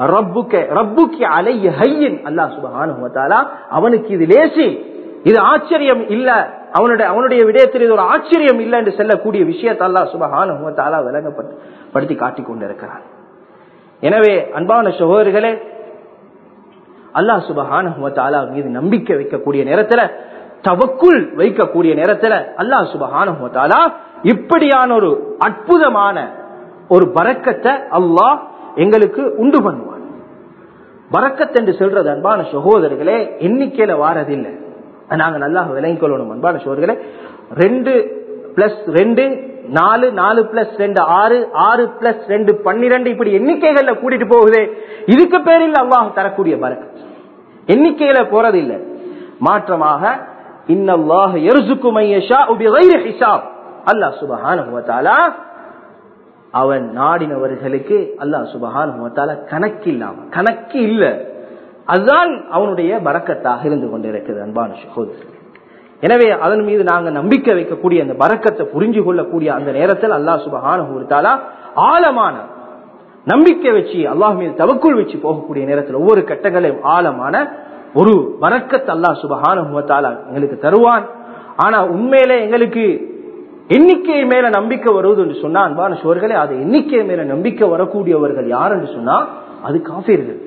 அவனுக்கு இது லேசி இது ஆச்சரியம் இல்ல அவனுடைய அவனுடைய விடயத்தில் இது ஒரு ஆச்சரியம் இல்லை என்று செல்லக்கூடிய விஷயத்தை அல்லா சுபஹான விளங்கப்படுத்தி காட்டிக் கொண்டிருக்கிறான் எனவே அன்பான சகோதரர்களே அல்லாஹ் சுபஹான மீது நம்பிக்கை வைக்கக்கூடிய நேரத்துல தவக்குள் வைக்கக்கூடிய நேரத்துல அல்லாஹ் சுபஹான இப்படியான ஒரு அற்புதமான ஒரு பறக்கத்தை அல்லாஹ் எங்களுக்கு உண்டு பண்ணுவான் பறக்கத் என்று சொல்றது அன்பான சகோதரர்களே எண்ணிக்கையில வாரதில்லை நாங்க நல்லா விளங்கிக் கொள்ளணும் அன்பான சகோதரர்களே ரெண்டு பிளஸ் ரெண்டு நாலு நாலு பிளஸ் ரெண்டு ஆறு ஆறு பிளஸ் ரெண்டு பன்னிரெண்டு இப்படி எண்ணிக்கைகள்ல கூட்டிட்டு போகுது இதுக்கு பேரில் அல்லாஹ் தரக்கூடிய பறக்கத் எண்ணிக்கையில போறது இல்லை மாற்றமாக இன்னல்லாஹ யர்சுக்கு மையஷா பிகைரி ஹிசாப் அல்லாஹ் சுபஹானஹு வ தஆலா அவன் நாடினவர்களுக்கு அல்லாஹ் சுபஹானஹு வ தஆலா கணக்கில்லாம கணக்கு இல்ல அதுதான் அவனுடைய பரக்கத்தாக இருந்து கொண்டிருக்கிறது அன்பான சகோதரர் எனவே அதன் மீது நாங்க நம்பிக்கை வைக்கக்கூடிய அந்த பரக்கத்தை புரிஞ்சு கொள்ளக்கூடிய அந்த நேரத்தில் அல்லாஹ் சுபஹானஹு வ தஆலா ஆழமான நம்பிக்கை வச்சு அல்லாஹ் மீது தவக்குள் வச்சு போகக்கூடிய நேரத்தில் ஒவ்வொரு கட்டங்களையும் ஆழமான ஒரு வரக்கத் அல்லாஹ் சுபஹானுவத்தால எங்களுக்கு தருவான் ஆனா உண்மையிலே எங்களுக்கு எண்ணிக்கை மேல நம்பிக்கை வருவது என்று சொன்னா அன்பான சோர்களே அது எண்ணிக்கை மேல நம்பிக்கை வரக்கூடியவர்கள் யார் என்று சொன்னா அது காஃபிர்கள்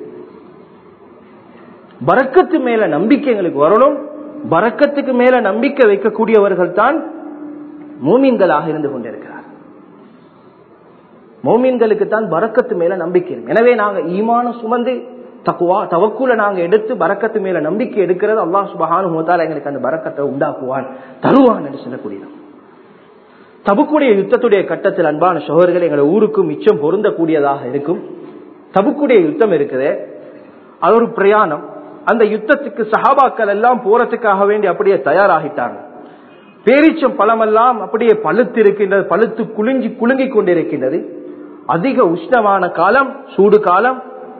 பறக்கத்து மேல நம்பிக்கை எங்களுக்கு வரணும் பறக்கத்துக்கு மேல நம்பிக்கை வைக்கக்கூடியவர்கள் தான் மூமீன்களாக இருந்து கொண்டிருக்கிறார் மோமீன்களுக்கு தான் பறக்கத்து மேல நம்பிக்கை இருக்கும். எனவே நாங்க ஈமான சுமந்து தக்குவா தவக்குல நாங்க எடுத்து பறக்கத்து மேல நம்பிக்கை எடுக்கிறது அல்லாஹ் சுபஹானு ஹுவத்தால எங்களுக்கு அந்த பறக்கத்தை உண்டாக்குவான் தருவான் என்று சொல்லக்கூடியது தபுக்குடைய யுத்தத்துடைய கட்டத்தில் அன்பான சோழர்கள் எங்களை ஊருக்கு மிச்சம் பொருந்தக்கூடியதாக இருக்கும் தபுக்குடைய யுத்தம் இருக்குது அது ஒரு பிரயாணம் அந்த யுத்தத்துக்கு சஹாபாக்கள் எல்லாம் போறதுக்காக வேண்டி அப்படியே தயாராகிட்டாங்க பேரீச்சம் பழமெல்லாம் அப்படியே பழுத்து இருக்கின்றது பழுத்து குலுங்கி குலுங்கி கொண்டிருக்கின்றது அதிக உஷ்ணமான காலம் சூடு காலம்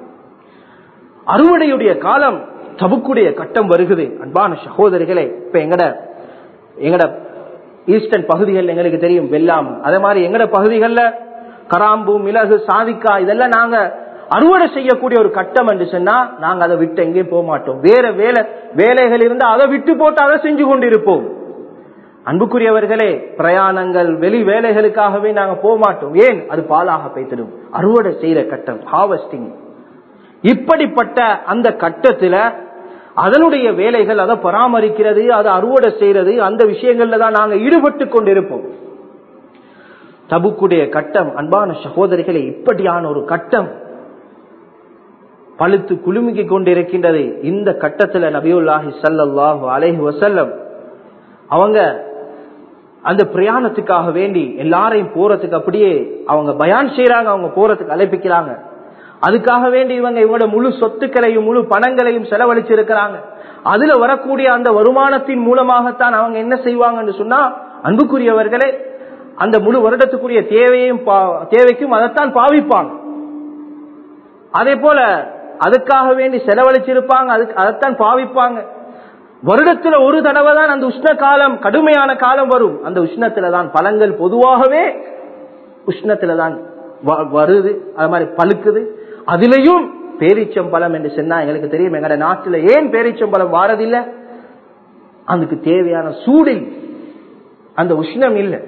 அறுவடையுடைய காலம் தபுக்குடைய கட்டம் வருகுது அன்பான சகோதரிகளே இப்ப எங்கட எங்கட ஈஸ்டர்ன் பகுதிகள் எங்களுக்கு தெரியும் வெள்ளாம அதே மாதிரி எங்கட பகுதிகளில் கராம்பு மிளகு சாதிக்கா இதெல்லாம் நாங்க அறுவடை செய்யக்கூடிய ஒரு கட்டம் என்று சொன்னா நாங்க அதை விட்டு எங்கேயும் போக மாட்டோம் வேற வேலை வேலைகள் இருந்தா அதை விட்டு போட்டு அதை செஞ்சு கொண்டிருப்போம் அன்புக்குரியவர்களே பிரயாணங்கள் வெளி வேலைகளுக்காகவே நாங்க போக மாட்டோம் ஏன் அது பாலாக பைத்திடும் அறுவடை செய்யற கட்டம் ஹார்வெஸ்டிங் இப்படிப்பட்ட அந்த கட்டத்துல அதனுடைய வேலைகள் அதை பராமரிக்கிறது அதை அறுவடை செய்யறது அந்த விஷயங்கள்ல தான் நாங்க ஈடுபட்டு கொண்டிருப்போம் தபுக்குடைய கட்டம் அன்பான சகோதரிகளே இப்படியான ஒரு கட்டம் பழுத்து குலுமிக்கி கொண்டிருக்கின்றது இந்த கட்டத்துல நபியுல்லாஹி சல்லாஹு அலைஹி வசல்லம் அவங்க அந்த பிரயாணத்துக்காக வேண்டி எல்லாரையும் போறதுக்கு அப்படியே அவங்க பயான் செய்யறாங்க அவங்க போறதுக்கு அழைப்பிக்கிறாங்க அதுக்காக வேண்டி இவங்க இவங்களோட முழு சொத்துக்களையும் முழு பணங்களையும் செலவழிச்சிருக்கிறாங்க அதுல வரக்கூடிய அந்த வருமானத்தின் மூலமாகத்தான் அவங்க என்ன செய்வாங்கன்னு சொன்னா அன்புக்குரியவர்களே அந்த முழு வருடத்துக்குரிய தேவையும் தேவைக்கும் அதைத்தான் பாவிப்பாங்க அதே போல அதுக்காக வேண்டி செலவழிச்சிருப்பாங்க அதுக்கு அதைத்தான் பாவிப்பாங்க வருடத்துல ஒரு தடவை தான் அந்த உஷ்ண காலம் கடுமையான காலம் வரும் அந்த உஷ்ணத்துல தான் பழங்கள் பொதுவாகவே உஷ்ணத்துல தான் வருது அது மாதிரி பழுக்குது அதுலயும் பேரிச்சம்பழம் என்று சொன்னா எங்களுக்கு தெரியும் எங்கட நாட்டுல ஏன் பேரிச்சம்பழம் வாரதில்லை அதுக்கு தேவையான சூடு அந்த உஷ்ணம் இல்லை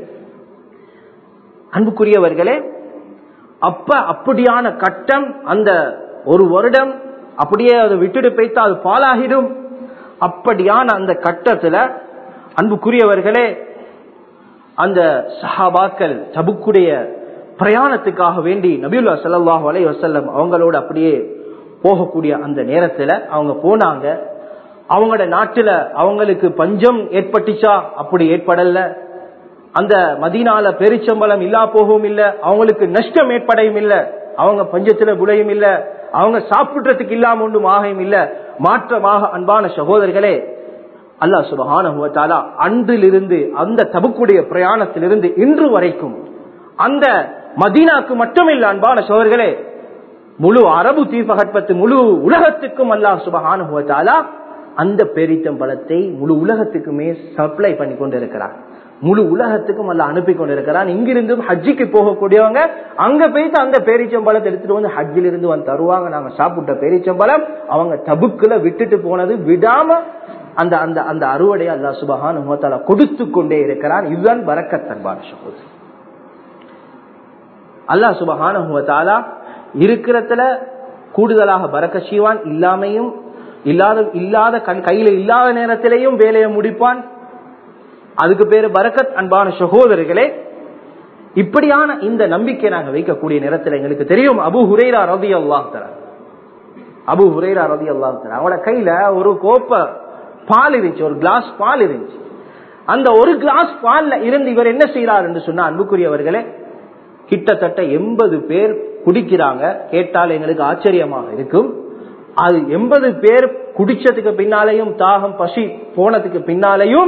அன்புக்குரியவர்களே அப்ப அப்படியான கட்டம் அந்த ஒரு வருடம் அப்படியே அதை விட்டுட்டு போய்த்தா அது பாலாகிடும் அப்படியான அந்த கட்டத்துல அன்புக்குரியவர்களே அந்த சஹாபாக்கள் தபுக்குடைய பிரயாணத்துக்காக வேண்டி நபியுல்லா சல்லாஹூ அலை வசல்லம் அவங்களோட அப்படியே போகக்கூடிய அந்த நேரத்துல அவங்க போனாங்க அவங்களோட நாட்டுல அவங்களுக்கு பஞ்சம் ஏற்பட்டுச்சா அப்படி ஏற்படல அந்த மதீனால பெருச்சம்பளம் இல்லா போகவும் இல்ல அவங்களுக்கு நஷ்டம் ஏற்படையும் இல்ல அவங்க பஞ்சத்துல விளையும் இல்ல அவங்க சாப்பிடுறதுக்கு இல்லாம ஒன்றும் ஆகையும் இல்ல மாற்றமாக அன்பான சகோதரர்களே அல்லாஹ் சுபஹான அன்றிலிருந்து அந்த தபுக்குடைய பிரயாணத்திலிருந்து இன்று வரைக்கும் அந்த மதீனாக்கு மட்டுமில்ல அன்பான சோழர்களே முழு அரபு தீபகற்பத்து முழு உலகத்துக்கும் அல்லாஹ் சுபஹான அந்த பேரித்தம்பழத்தை முழு உலகத்துக்குமே சப்ளை பண்ணி கொண்டிருக்கிறார் முழு உலகத்துக்கும் அல்ல அனுப்பி கொண்டிருக்கிறான் இங்கிருந்தும் ஹஜ்ஜிக்கு போகக்கூடியவங்க அங்க போயிட்டு அந்த பேரிச்சம்பழத்தை எடுத்துட்டு வந்து ஹஜ்ஜில் இருந்து வந்து தருவாங்க நாங்க சாப்பிட்ட பேரிச்சம்பழம் அவங்க தபுக்குல விட்டுட்டு போனது விடாம அந்த அந்த அந்த அறுவடையை அல்லா சுபஹான் முகத்தால கொடுத்து கொண்டே இருக்கிறான் இதுதான் பரக்கத்தன்பான சகோதரி அல்லாஹ் சுபஹான முகத்தாலா இருக்கிறதுல கூடுதலாக பறக்க செய்வான் இல்லாமையும் இல்லாத இல்லாத கையில இல்லாத நேரத்திலையும் வேலையை முடிப்பான் அதுக்கு பேரு பரக்கத் அன்பான சகோதரர்களே இப்படியான இந்த நம்பிக்கை நாங்க வைக்கக்கூடிய நேரத்தில் எங்களுக்கு தெரியும் அபு ஹுரேரா ரவி அல்லாஹ் தர அபு ஹுரேரா ரவி அல்லாஹ் தர அவங்களோட கையில ஒரு கோப்ப பால் இருந்துச்சு ஒரு கிளாஸ் பால் இருந்துச்சு அந்த ஒரு கிளாஸ் பால்ல இருந்து இவர் என்ன செய்யறார் என்று சொன்னா அன்புக்குரியவர்களே கிட்டத்தட்ட எண்பது பேர் குடிக்கிறாங்க கேட்டால் எங்களுக்கு ஆச்சரியமாக இருக்கும் அது எண்பது பேர் குடிச்சதுக்கு பின்னாலேயும் தாகம் பசி போனதுக்கு பின்னாலேயும்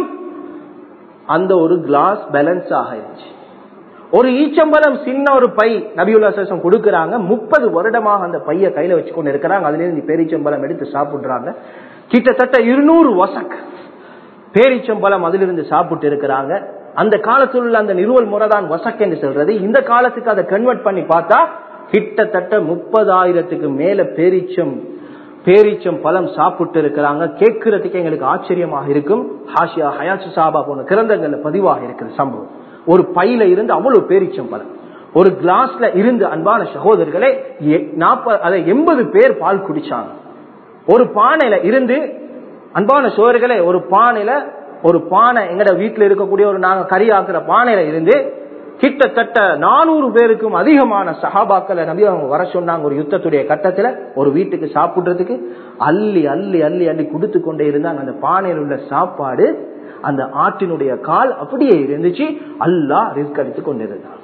அந்த ஒரு கிளாஸ் பேலன்ஸ் ஆகிருச்சு ஒரு ஈச்சம்பலம் சின்ன ஒரு பை நபியுல்லா சேஷம் கொடுக்கறாங்க முப்பது வருடமாக அந்த பைய கையில வச்சுக்கொண்டு இருக்கிறாங்க அதுல இருந்து பேரீச்சம்பலம் எடுத்து சாப்பிடுறாங்க கிட்டத்தட்ட இருநூறு வசக் பேரீச்சம்பலம் அதிலிருந்து சாப்பிட்டு இருக்கிறாங்க அந்த காலத்தில் உள்ள அந்த நிறுவல் முறை தான் வசக் என்று சொல்றது இந்த காலத்துக்கு அதை கன்வெர்ட் பண்ணி பார்த்தா கிட்டத்தட்ட முப்பதாயிரத்துக்கு மேல பேரீச்சம் பேரீச்சம் பழம் சாப்பிட்டு இருக்கிறாங்க கேட்கறதுக்கு எங்களுக்கு ஆச்சரியமாக இருக்கும் ஹாஷியா ஹயாசு சாபா போன கிரந்தங்கள்ல பதிவாக இருக்கிற சம்பவம் ஒரு பையில இருந்து அவ்வளவு பேரீச்சம் பழம் ஒரு கிளாஸ்ல இருந்து அன்பான சகோதரர்களே நாற்பது அதை எண்பது பேர் பால் குடிச்சாங்க ஒரு பானையில இருந்து அன்பான சோழர்களே ஒரு பானையில ஒரு பானை எங்கட வீட்டுல இருக்கக்கூடிய ஒரு நாங்க கறி ஆக்குற பானையில இருந்து கிட்டத்தட்ட நானூறு பேருக்கும் அதிகமான சஹாபாக்களை நம்பி அவங்க வர சொன்னாங்க ஒரு யுத்தத்துடைய கட்டத்துல ஒரு வீட்டுக்கு சாப்பிடுறதுக்கு அள்ளி அள்ளி அள்ளி அள்ளி கொடுத்து கொண்டே இருந்தாங்க அந்த பானையில் உள்ள சாப்பாடு அந்த ஆட்டினுடைய கால் அப்படியே இருந்துச்சு அல்லா ரிஸ்க் அடித்து கொண்டிருந்தான்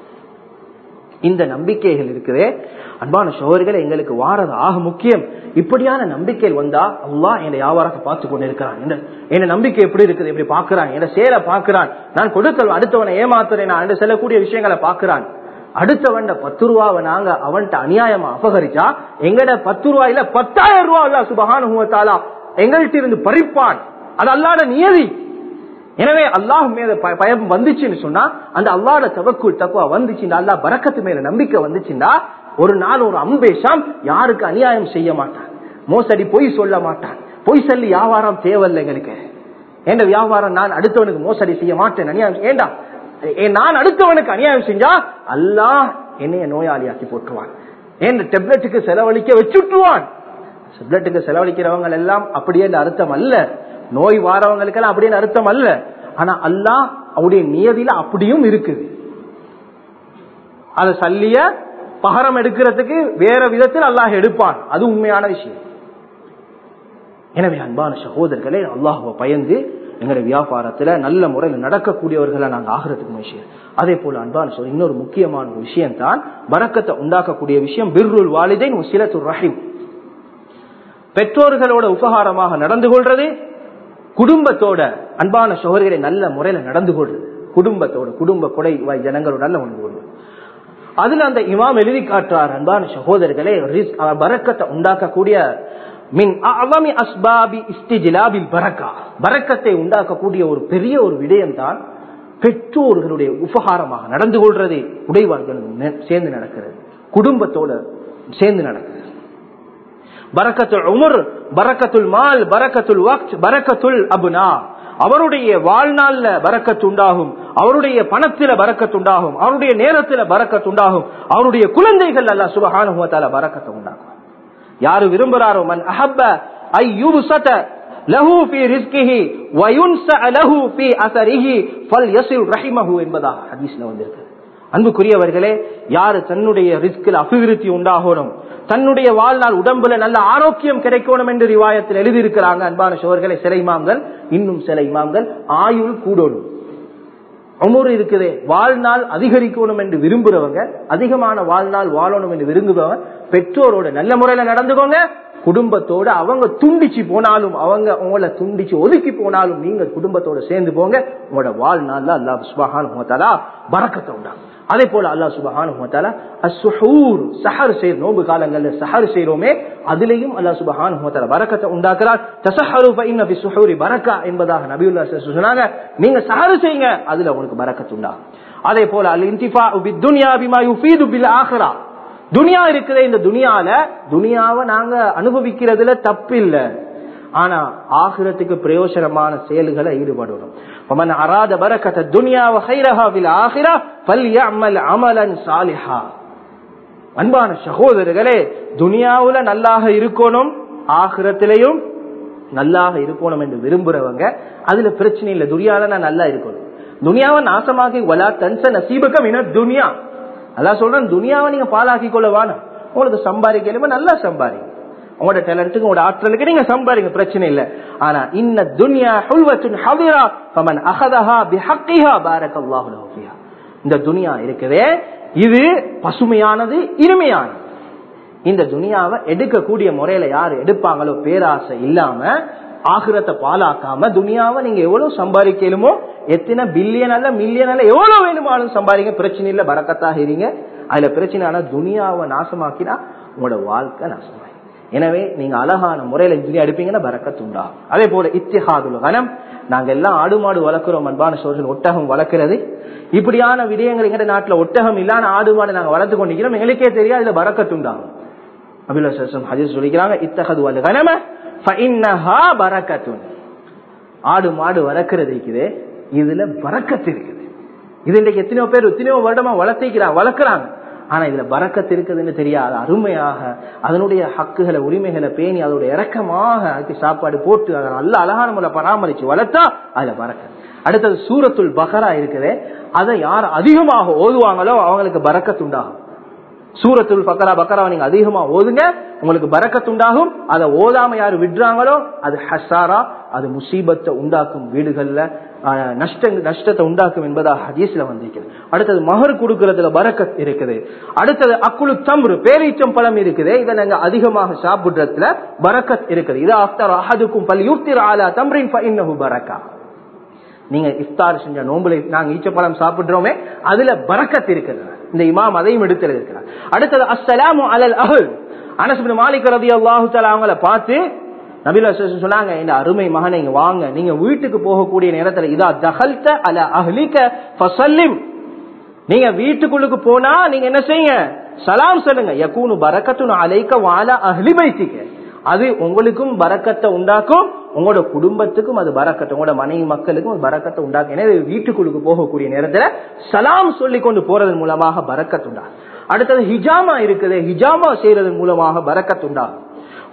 இந்த நம்பிக்கைகள் இருக்குதே அன்பான சோழர்களை எங்களுக்கு வாரது ஆக முக்கியம் இப்படியான நம்பிக்கைகள் வந்தா அல்லா என் வியாபாரத்தை பார்த்து கொண்டு இருக்கிறான் என்ன நம்பிக்கை எப்படி இருக்குது எப்படி பாக்குறான் என்ன சேர பாக்குறான் நான் கொடுக்கல் அடுத்தவனை ஏமாத்துறேன் நான் செல்லக்கூடிய விஷயங்களை பாக்குறான் அடுத்தவன் பத்து ரூபாவை நாங்க அவன்கிட்ட அநியாயமா அபகரிச்சா எங்கட பத்து ரூபாயில பத்தாயிரம் ரூபாய் அல்ல சுபகானுவத்தாலா எங்கள்கிட்ட இருந்து பறிப்பான் அது அல்லாட நியதி எனவே அல்லாஹ் மேல பயம் வந்துச்சுன்னு சொன்னா அந்த அல்லாட தவக்குள் தக்குவா வந்துச்சுன்னா அல்லா பறக்கத்து மேல நம்பிக்கை வந்துச்சுன்னா ஒரு நாள் ஒரு அம்பேஷாம் யாருக்கு அநியாயம் செய்ய மாட்டான் மோசடி பொய் சொல்ல மாட்டான் பொய் சொல்லி வியாபாரம் தேவையில்லை எங்களுக்கு என் வியாபாரம் நான் அடுத்தவனுக்கு மோசடி செய்ய மாட்டேன் அநியாயம் ஏண்டா நான் அடுத்தவனுக்கு அநியாயம் செஞ்சா அல்லாஹ் என்னைய நோயாளியாக்கி போட்டுருவான் என் டெப்லெட்டுக்கு செலவழிக்க வச்சுட்டுருவான் டெப்லெட்டுக்கு செலவழிக்கிறவங்க எல்லாம் அப்படியே அர்த்தம் அல்ல நோய் வாரவங்களுக்கெல்லாம் அப்படின்னு அர்த்தம் அல்ல ஆனா அல்லாஹ் அவருடைய நியதியில அப்படியும் இருக்குது அத சல்லிய பகரம் எடுக்கிறதுக்கு வேற விதத்தில் அல்லாஹ் எடுப்பான் அது உண்மையான விஷயம் எனவே அன்பான சகோதரர்களே அல்லாஹுவ பயந்து எங்களுடைய வியாபாரத்துல நல்ல முறையில் நடக்கக்கூடியவர்களை நாங்க ஆகிறதுக்கு விஷயம் அதே போல அன்பான சொல் இன்னொரு முக்கியமான ஒரு விஷயம் தான் வரக்கத்தை உண்டாக்கக்கூடிய விஷயம் பிர்ருல் வாலிதை சிலத்துர் ரஹீம் பெற்றோர்களோட உபகாரமாக நடந்து கொள்றது குடும்பத்தோட அன்பான சோதரிகளை நல்ல முறையில நடந்து கொள்றது குடும்பத்தோட குடும்ப கொடை வாய் ஜனங்களோட நல்ல நடந்து கொள்வது அதுல அந்த இமாம் எழுதி காட்டுறார் அன்பான சகோதரர்களே பறக்கத்தை உண்டாக்கக்கூடிய மின் அவமி அஸ்பாபி இஸ்திஜிலாபில் பரக்கா பறக்கத்தை உண்டாக்கக்கூடிய ஒரு பெரிய ஒரு விடயம் தான் பெற்றோர்களுடைய உபகாரமாக நடந்து கொள்றது உடைவார்கள் சேர்ந்து நடக்கிறது குடும்பத்தோட சேர்ந்து நடக்கிறது பரக்கத்துல் உமர் பரக்கத்துல் மால் பரக்கத்துல் வக்த் பரக்கத்துல் அபுனா அவருடைய வாழ்நாள்ல பறக்கத்து உண்டாகும் அவருடைய பணத்தில பறக்கத்து உண்டாகும் அவருடைய நேரத்தில பறக்கத்து உண்டாகும் அவருடைய குழந்தைகள் அல்ல சுபகானுபவத்தால பறக்கத்தை உண்டாகும் யாரு விரும்புறாரோ மன் அஹப்ப ஐ யுபுசத லஹு ஃபி ரிஸ்கிஹி வ யுன்ஸ லஹு ஃபி அஸரிஹி ஃபல்யஸில் ரஹிமஹு என்பதாக ஹதீஸ்ல வந்திருக்கு அன்புக்குரியவர்களே யாரு தன்னுடைய ரிஸ்கில் அபிவிருத்தி உண்டாகணும் தன்னுடைய வாழ்நாள் உடம்புல நல்ல ஆரோக்கியம் கிடைக்கணும் என்று ரிவாயத்தில் எழுதியிருக்கிறாங்க அன்பான சோர்களை சிலை இமாம்கள் இன்னும் சில இமாம்கள் ஆயுள் கூடணும் உமர் இருக்குது வாழ்நாள் அதிகரிக்கணும் என்று விரும்புறவங்க அதிகமான வாழ்நாள் வாழணும் என்று விரும்புறவங்க பெற்றோரோட நல்ல முறையில நடந்துக்கோங்க குடும்பத்தோட அவங்க துண்டிச்சு போனாலும் அவங்க உங்களை துண்டிச்சு ஒதுக்கி போனாலும் நீங்க குடும்பத்தோட சேர்ந்து போங்க உங்களோட வாழ்நாள்ல அல்லா சுபஹான் பறக்கத்தை உண்டாகும் அதே போல அல்லா சுபஹான் அசுஹூர் சஹர் செய்ய நோம்பு காலங்கள்ல சஹர் செய்யறோமே அதுலயும் அல்லா சுபஹான் பறக்கத்தை உண்டாக்குறார் தசஹரு ஃபைன்ன சுஹூரி பரக்கா என்பதாக நபியுல்லா சொன்னாங்க நீங்க சஹர் செய்யுங்க அதுல உங்களுக்கு பறக்கத்து உண்டாகும் அதே போல அல் இன்டிஃபா துன்யா பிமா யுஃபீது பில் ஆஹ்ரா துனியா இருக்குதே இந்த துனியால துனியாவை நாங்க அனுபவிக்கிறதுல தப்பு இல்ல ஆனா ஆகிரத்துக்கு பிரயோஜனமான செயல்களை ஈடுபடணும் ومن اراد بركه الدنيا وخيرها في الاخره فليعمل عملا صالحا அன்பான சகோதரர்களே துனியாவுல நல்லாக இருக்கணும் ஆகிரத்திலையும் நல்லாக இருக்கணும் என்று விரும்புறவங்க அதுல பிரச்சனை இல்லை துனியால நான் நல்லா இருக்கணும் துனியாவை நாசமாக்கி வலா தன்ச நசீபகம் என துனியா அதான் சொல்றேன் துனியாவை நீங்க பாலாக்கி கொள்ள வேணும் உங்களுக்கு சம்பாதிக்கலுமே நல்லா சம்பாதிங்க உங்களோட டேலண்ட்டுக்கு உங்களோட ஆற்றலுக்கு நீங்க சம்பாதிங்க பிரச்சனை இல்ல ஆனா இன்ன துன்யா ஹுல்வத்துன் ஹவிரா ஃபமன் அஹதஹா பிஹக்கிஹா பாரக்கல்லாஹு லஹு ஃபிஹா இந்த துனியா இருக்குதே இது பசுமையானது இனிமையானது இந்த துனியாவை எடுக்கக்கூடிய முறையில யாரு எடுப்பாங்களோ பேராசை இல்லாம ஆகிரத்தை பாலாக்காம துனியாவை நீங்க எவ்வளவு சம்பாதிக்கலுமோ எத்தனை பில்லியன் அல்ல மில்லியன் அல்ல எவ்வளவு வேணுமாலும் சம்பாதிங்க பிரச்சனை இல்ல பறக்கத்தாக இருங்க அதுல பிரச்சனை ஆனா துனியாவை நாசமாக்கினா உங்களோட வாழ்க்கை நாசமாயி எனவே நீங்க அழகான முறையில துனியா எடுப்பீங்கன்னா பறக்கத்து உண்டாகும் அதே போல இத்திஹாதுல் கனம் நாங்க எல்லாம் ஆடு மாடு வளர்க்கிறோம் அன்பான சோழர்கள் ஒட்டகம் வளர்க்கிறது இப்படியான விடயங்கள் எங்க நாட்டுல ஒட்டகம் இல்லாத ஆடு மாடு நாங்க வளர்த்து கொண்டிருக்கிறோம் எங்களுக்கே தெரியாது இதுல பறக்கத்து உண்டாகும் அபில ஹதீஸ் சொல்லிக்கிறாங்க இத்தகது வல் கனம பரக்கத்துன் ஆடு மாடு வளர்க்கிறது இருக்குது இதுல பறக்கத்து இருக்குது இது இன்றைக்கு எத்தனையோ பேர் எத்தனையோ வருடமா வளர்த்திக்கிறாங்க வளர்க்கிறாங்க ஆனா இதுல பறக்கத்து இருக்குதுன்னு தெரியாது அருமையாக அதனுடைய ஹக்குகளை உரிமைகளை பேணி அதோட இறக்கமாக அதுக்கு சாப்பாடு போட்டு அதை நல்ல அழகான முறை பராமரிச்சு வளர்த்தா அதுல பறக்க அடுத்தது சூரத்துல் பஹரா இருக்குது அதை யார் அதிகமாக ஓதுவாங்களோ அவங்களுக்கு பறக்கத்துண்டாகும் சூரத்துல் பக்கரா பக்கரா நீங்க அதிகமா ஓதுங்க உங்களுக்கு பறக்கத்துண்டாகும் அதை ஓதாம யாரு விடுறாங்களோ அது ஹசாரா அது முசீபத்தை உண்டாக்கும் வீடுகள்ல நஷ்ட நஷ்டத்தை உண்டாக்கும் என்பதாக ஹதீஸ்ல வந்திருக்கிறது அடுத்தது மகர் கொடுக்கறதுல பறக்கத் இருக்குது அடுத்தது அக்குழு தம்ரு பேரீச்சம் பழம் இருக்குது இதை நாங்க அதிகமாக சாப்பிடுறதுல பறக்கத் இருக்குது இது அஃப்தர் அஹதுக்கும் பல் யூத்திர ஆலா தம்ரின் இன்னஹு பரக்கா நீங்க இஃப்தார் செஞ்ச நோம்புல நாங்க ஈச்சப்பழம் சாப்பிடுறோமே அதுல பறக்கத் இருக்குது இந்த இமாம் அதையும் எடுத்து இருக்கிறார் அடுத்தது அஸ்ஸலாமு அலல் அஹல் அனசுபின் மாலிக் ரதி அல்லாஹு அவங்கள பார்த்து நபில சொன்னாங்க இந்த அருமை மகனை இங்க வாங்க நீங்க வீட்டுக்கு போகக்கூடிய நேரத்துல இதா தகல்த அல அஹ்லிக ஃபசல்லிம் நீங்க வீட்டுக்குள்ளுக்கு போனா நீங்க என்ன செய்யுங்க சலாம் சொல்லுங்க யகூனு பரக்கத்துன் அலைக்க வால அஹ்லி பைத்திக்க அது உங்களுக்கும் பறக்கத்தை உண்டாக்கும் உங்களோட குடும்பத்துக்கும் அது பறக்கத்தை உங்களோட மனைவி மக்களுக்கும் அது பறக்கத்தை உண்டாக்கும் எனவே வீட்டுக்குள்ளுக்கு போகக்கூடிய நேரத்துல சலாம் சொல்லி கொண்டு போறதன் மூலமாக பறக்கத்து உண்டாகும் அடுத்தது ஹிஜாமா இருக்குது ஹிஜாமா செய்யறதன் மூலமாக பறக்கத்து உண்டாகும்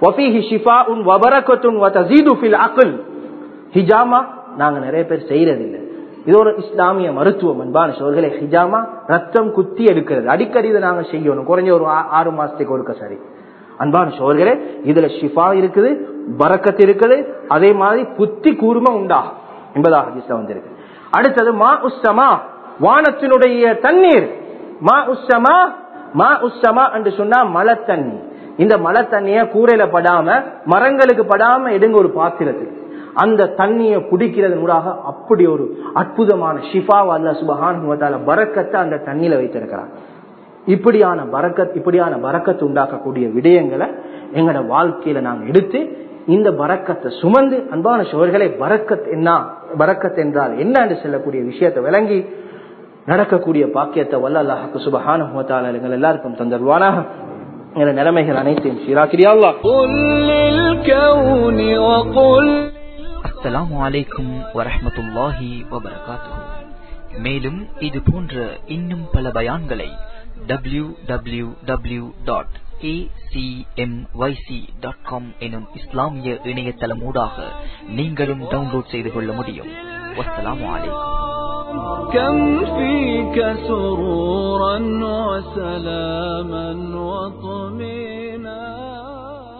ஹிஜாமா நாங்க நிறைய பேர் செய்யறதில்லை இது ஒரு இஸ்லாமிய மருத்துவம் அன்பான சோர்களே ஹிஜாமா ரத்தம் குத்தி எடுக்கிறது அடிக்கடி இதை நாங்க செய்யணும் குறைஞ்ச ஒரு ஆறு மாசத்துக்கு ஒருக்க சரி அன்பான சோர்களே இதுல ஷிஃபா இருக்குது பறக்கத்து இருக்குது அதே மாதிரி புத்தி கூர்ம உண்டாகும் என்பதாக ஹதீஸ்ல வந்திருக்கு அடுத்தது மா உஸ்ஸமா வானத்தினுடைய தண்ணீர் மா உஸ்ஸமா மா உஸ்ஸமா என்று சொன்னா மழை தண்ணி இந்த மழை தண்ணிய கூரையில படாம மரங்களுக்கு படாம எடுங்க ஒரு பாத்திரத்துக்கு அந்த தண்ணியை குடிக்கிறது மூடாக அப்படி ஒரு அற்புதமான ஷிஃபா அல்ல சுபஹான் பறக்கத்தை அந்த தண்ணியில வைத்திருக்கிறார் இப்படியான பறக்கத் இப்படியான பறக்கத்து உண்டாக்கக்கூடிய விடயங்களை எங்களோட வாழ்க்கையில நாங்க எடுத்து இந்த பறக்கத்தை சுமந்து அன்பான சோழர்களை பறக்கத் என்ன பறக்கத் என்றால் என்ன என்று சொல்லக்கூடிய விஷயத்தை விளங்கி நடக்கக்கூடிய பாக்கியத்தை வல்ல அல்லாஹுக்கு சுபஹான எங்கள் எல்லாருக்கும் தந்தருவானாக என நிலைமைகள் அனைத்தையும் சீராக்கிறியா அஸ்ஸலாமு அலைக்கும் வரஹமத்துல்லாஹி வபரகாத்துஹு மேலும் இது போன்ற இன்னும் பல பயான்களை W W W dot acmyc.com எனும் இஸ்லாமிய இணையதளமூடாக நீங்களும் டவுன்லோட் செய்து கொள்ள முடியும் வஸ்ஸலாமு அலைக்கும் كم فيك سرورا وسلاما وطمئنا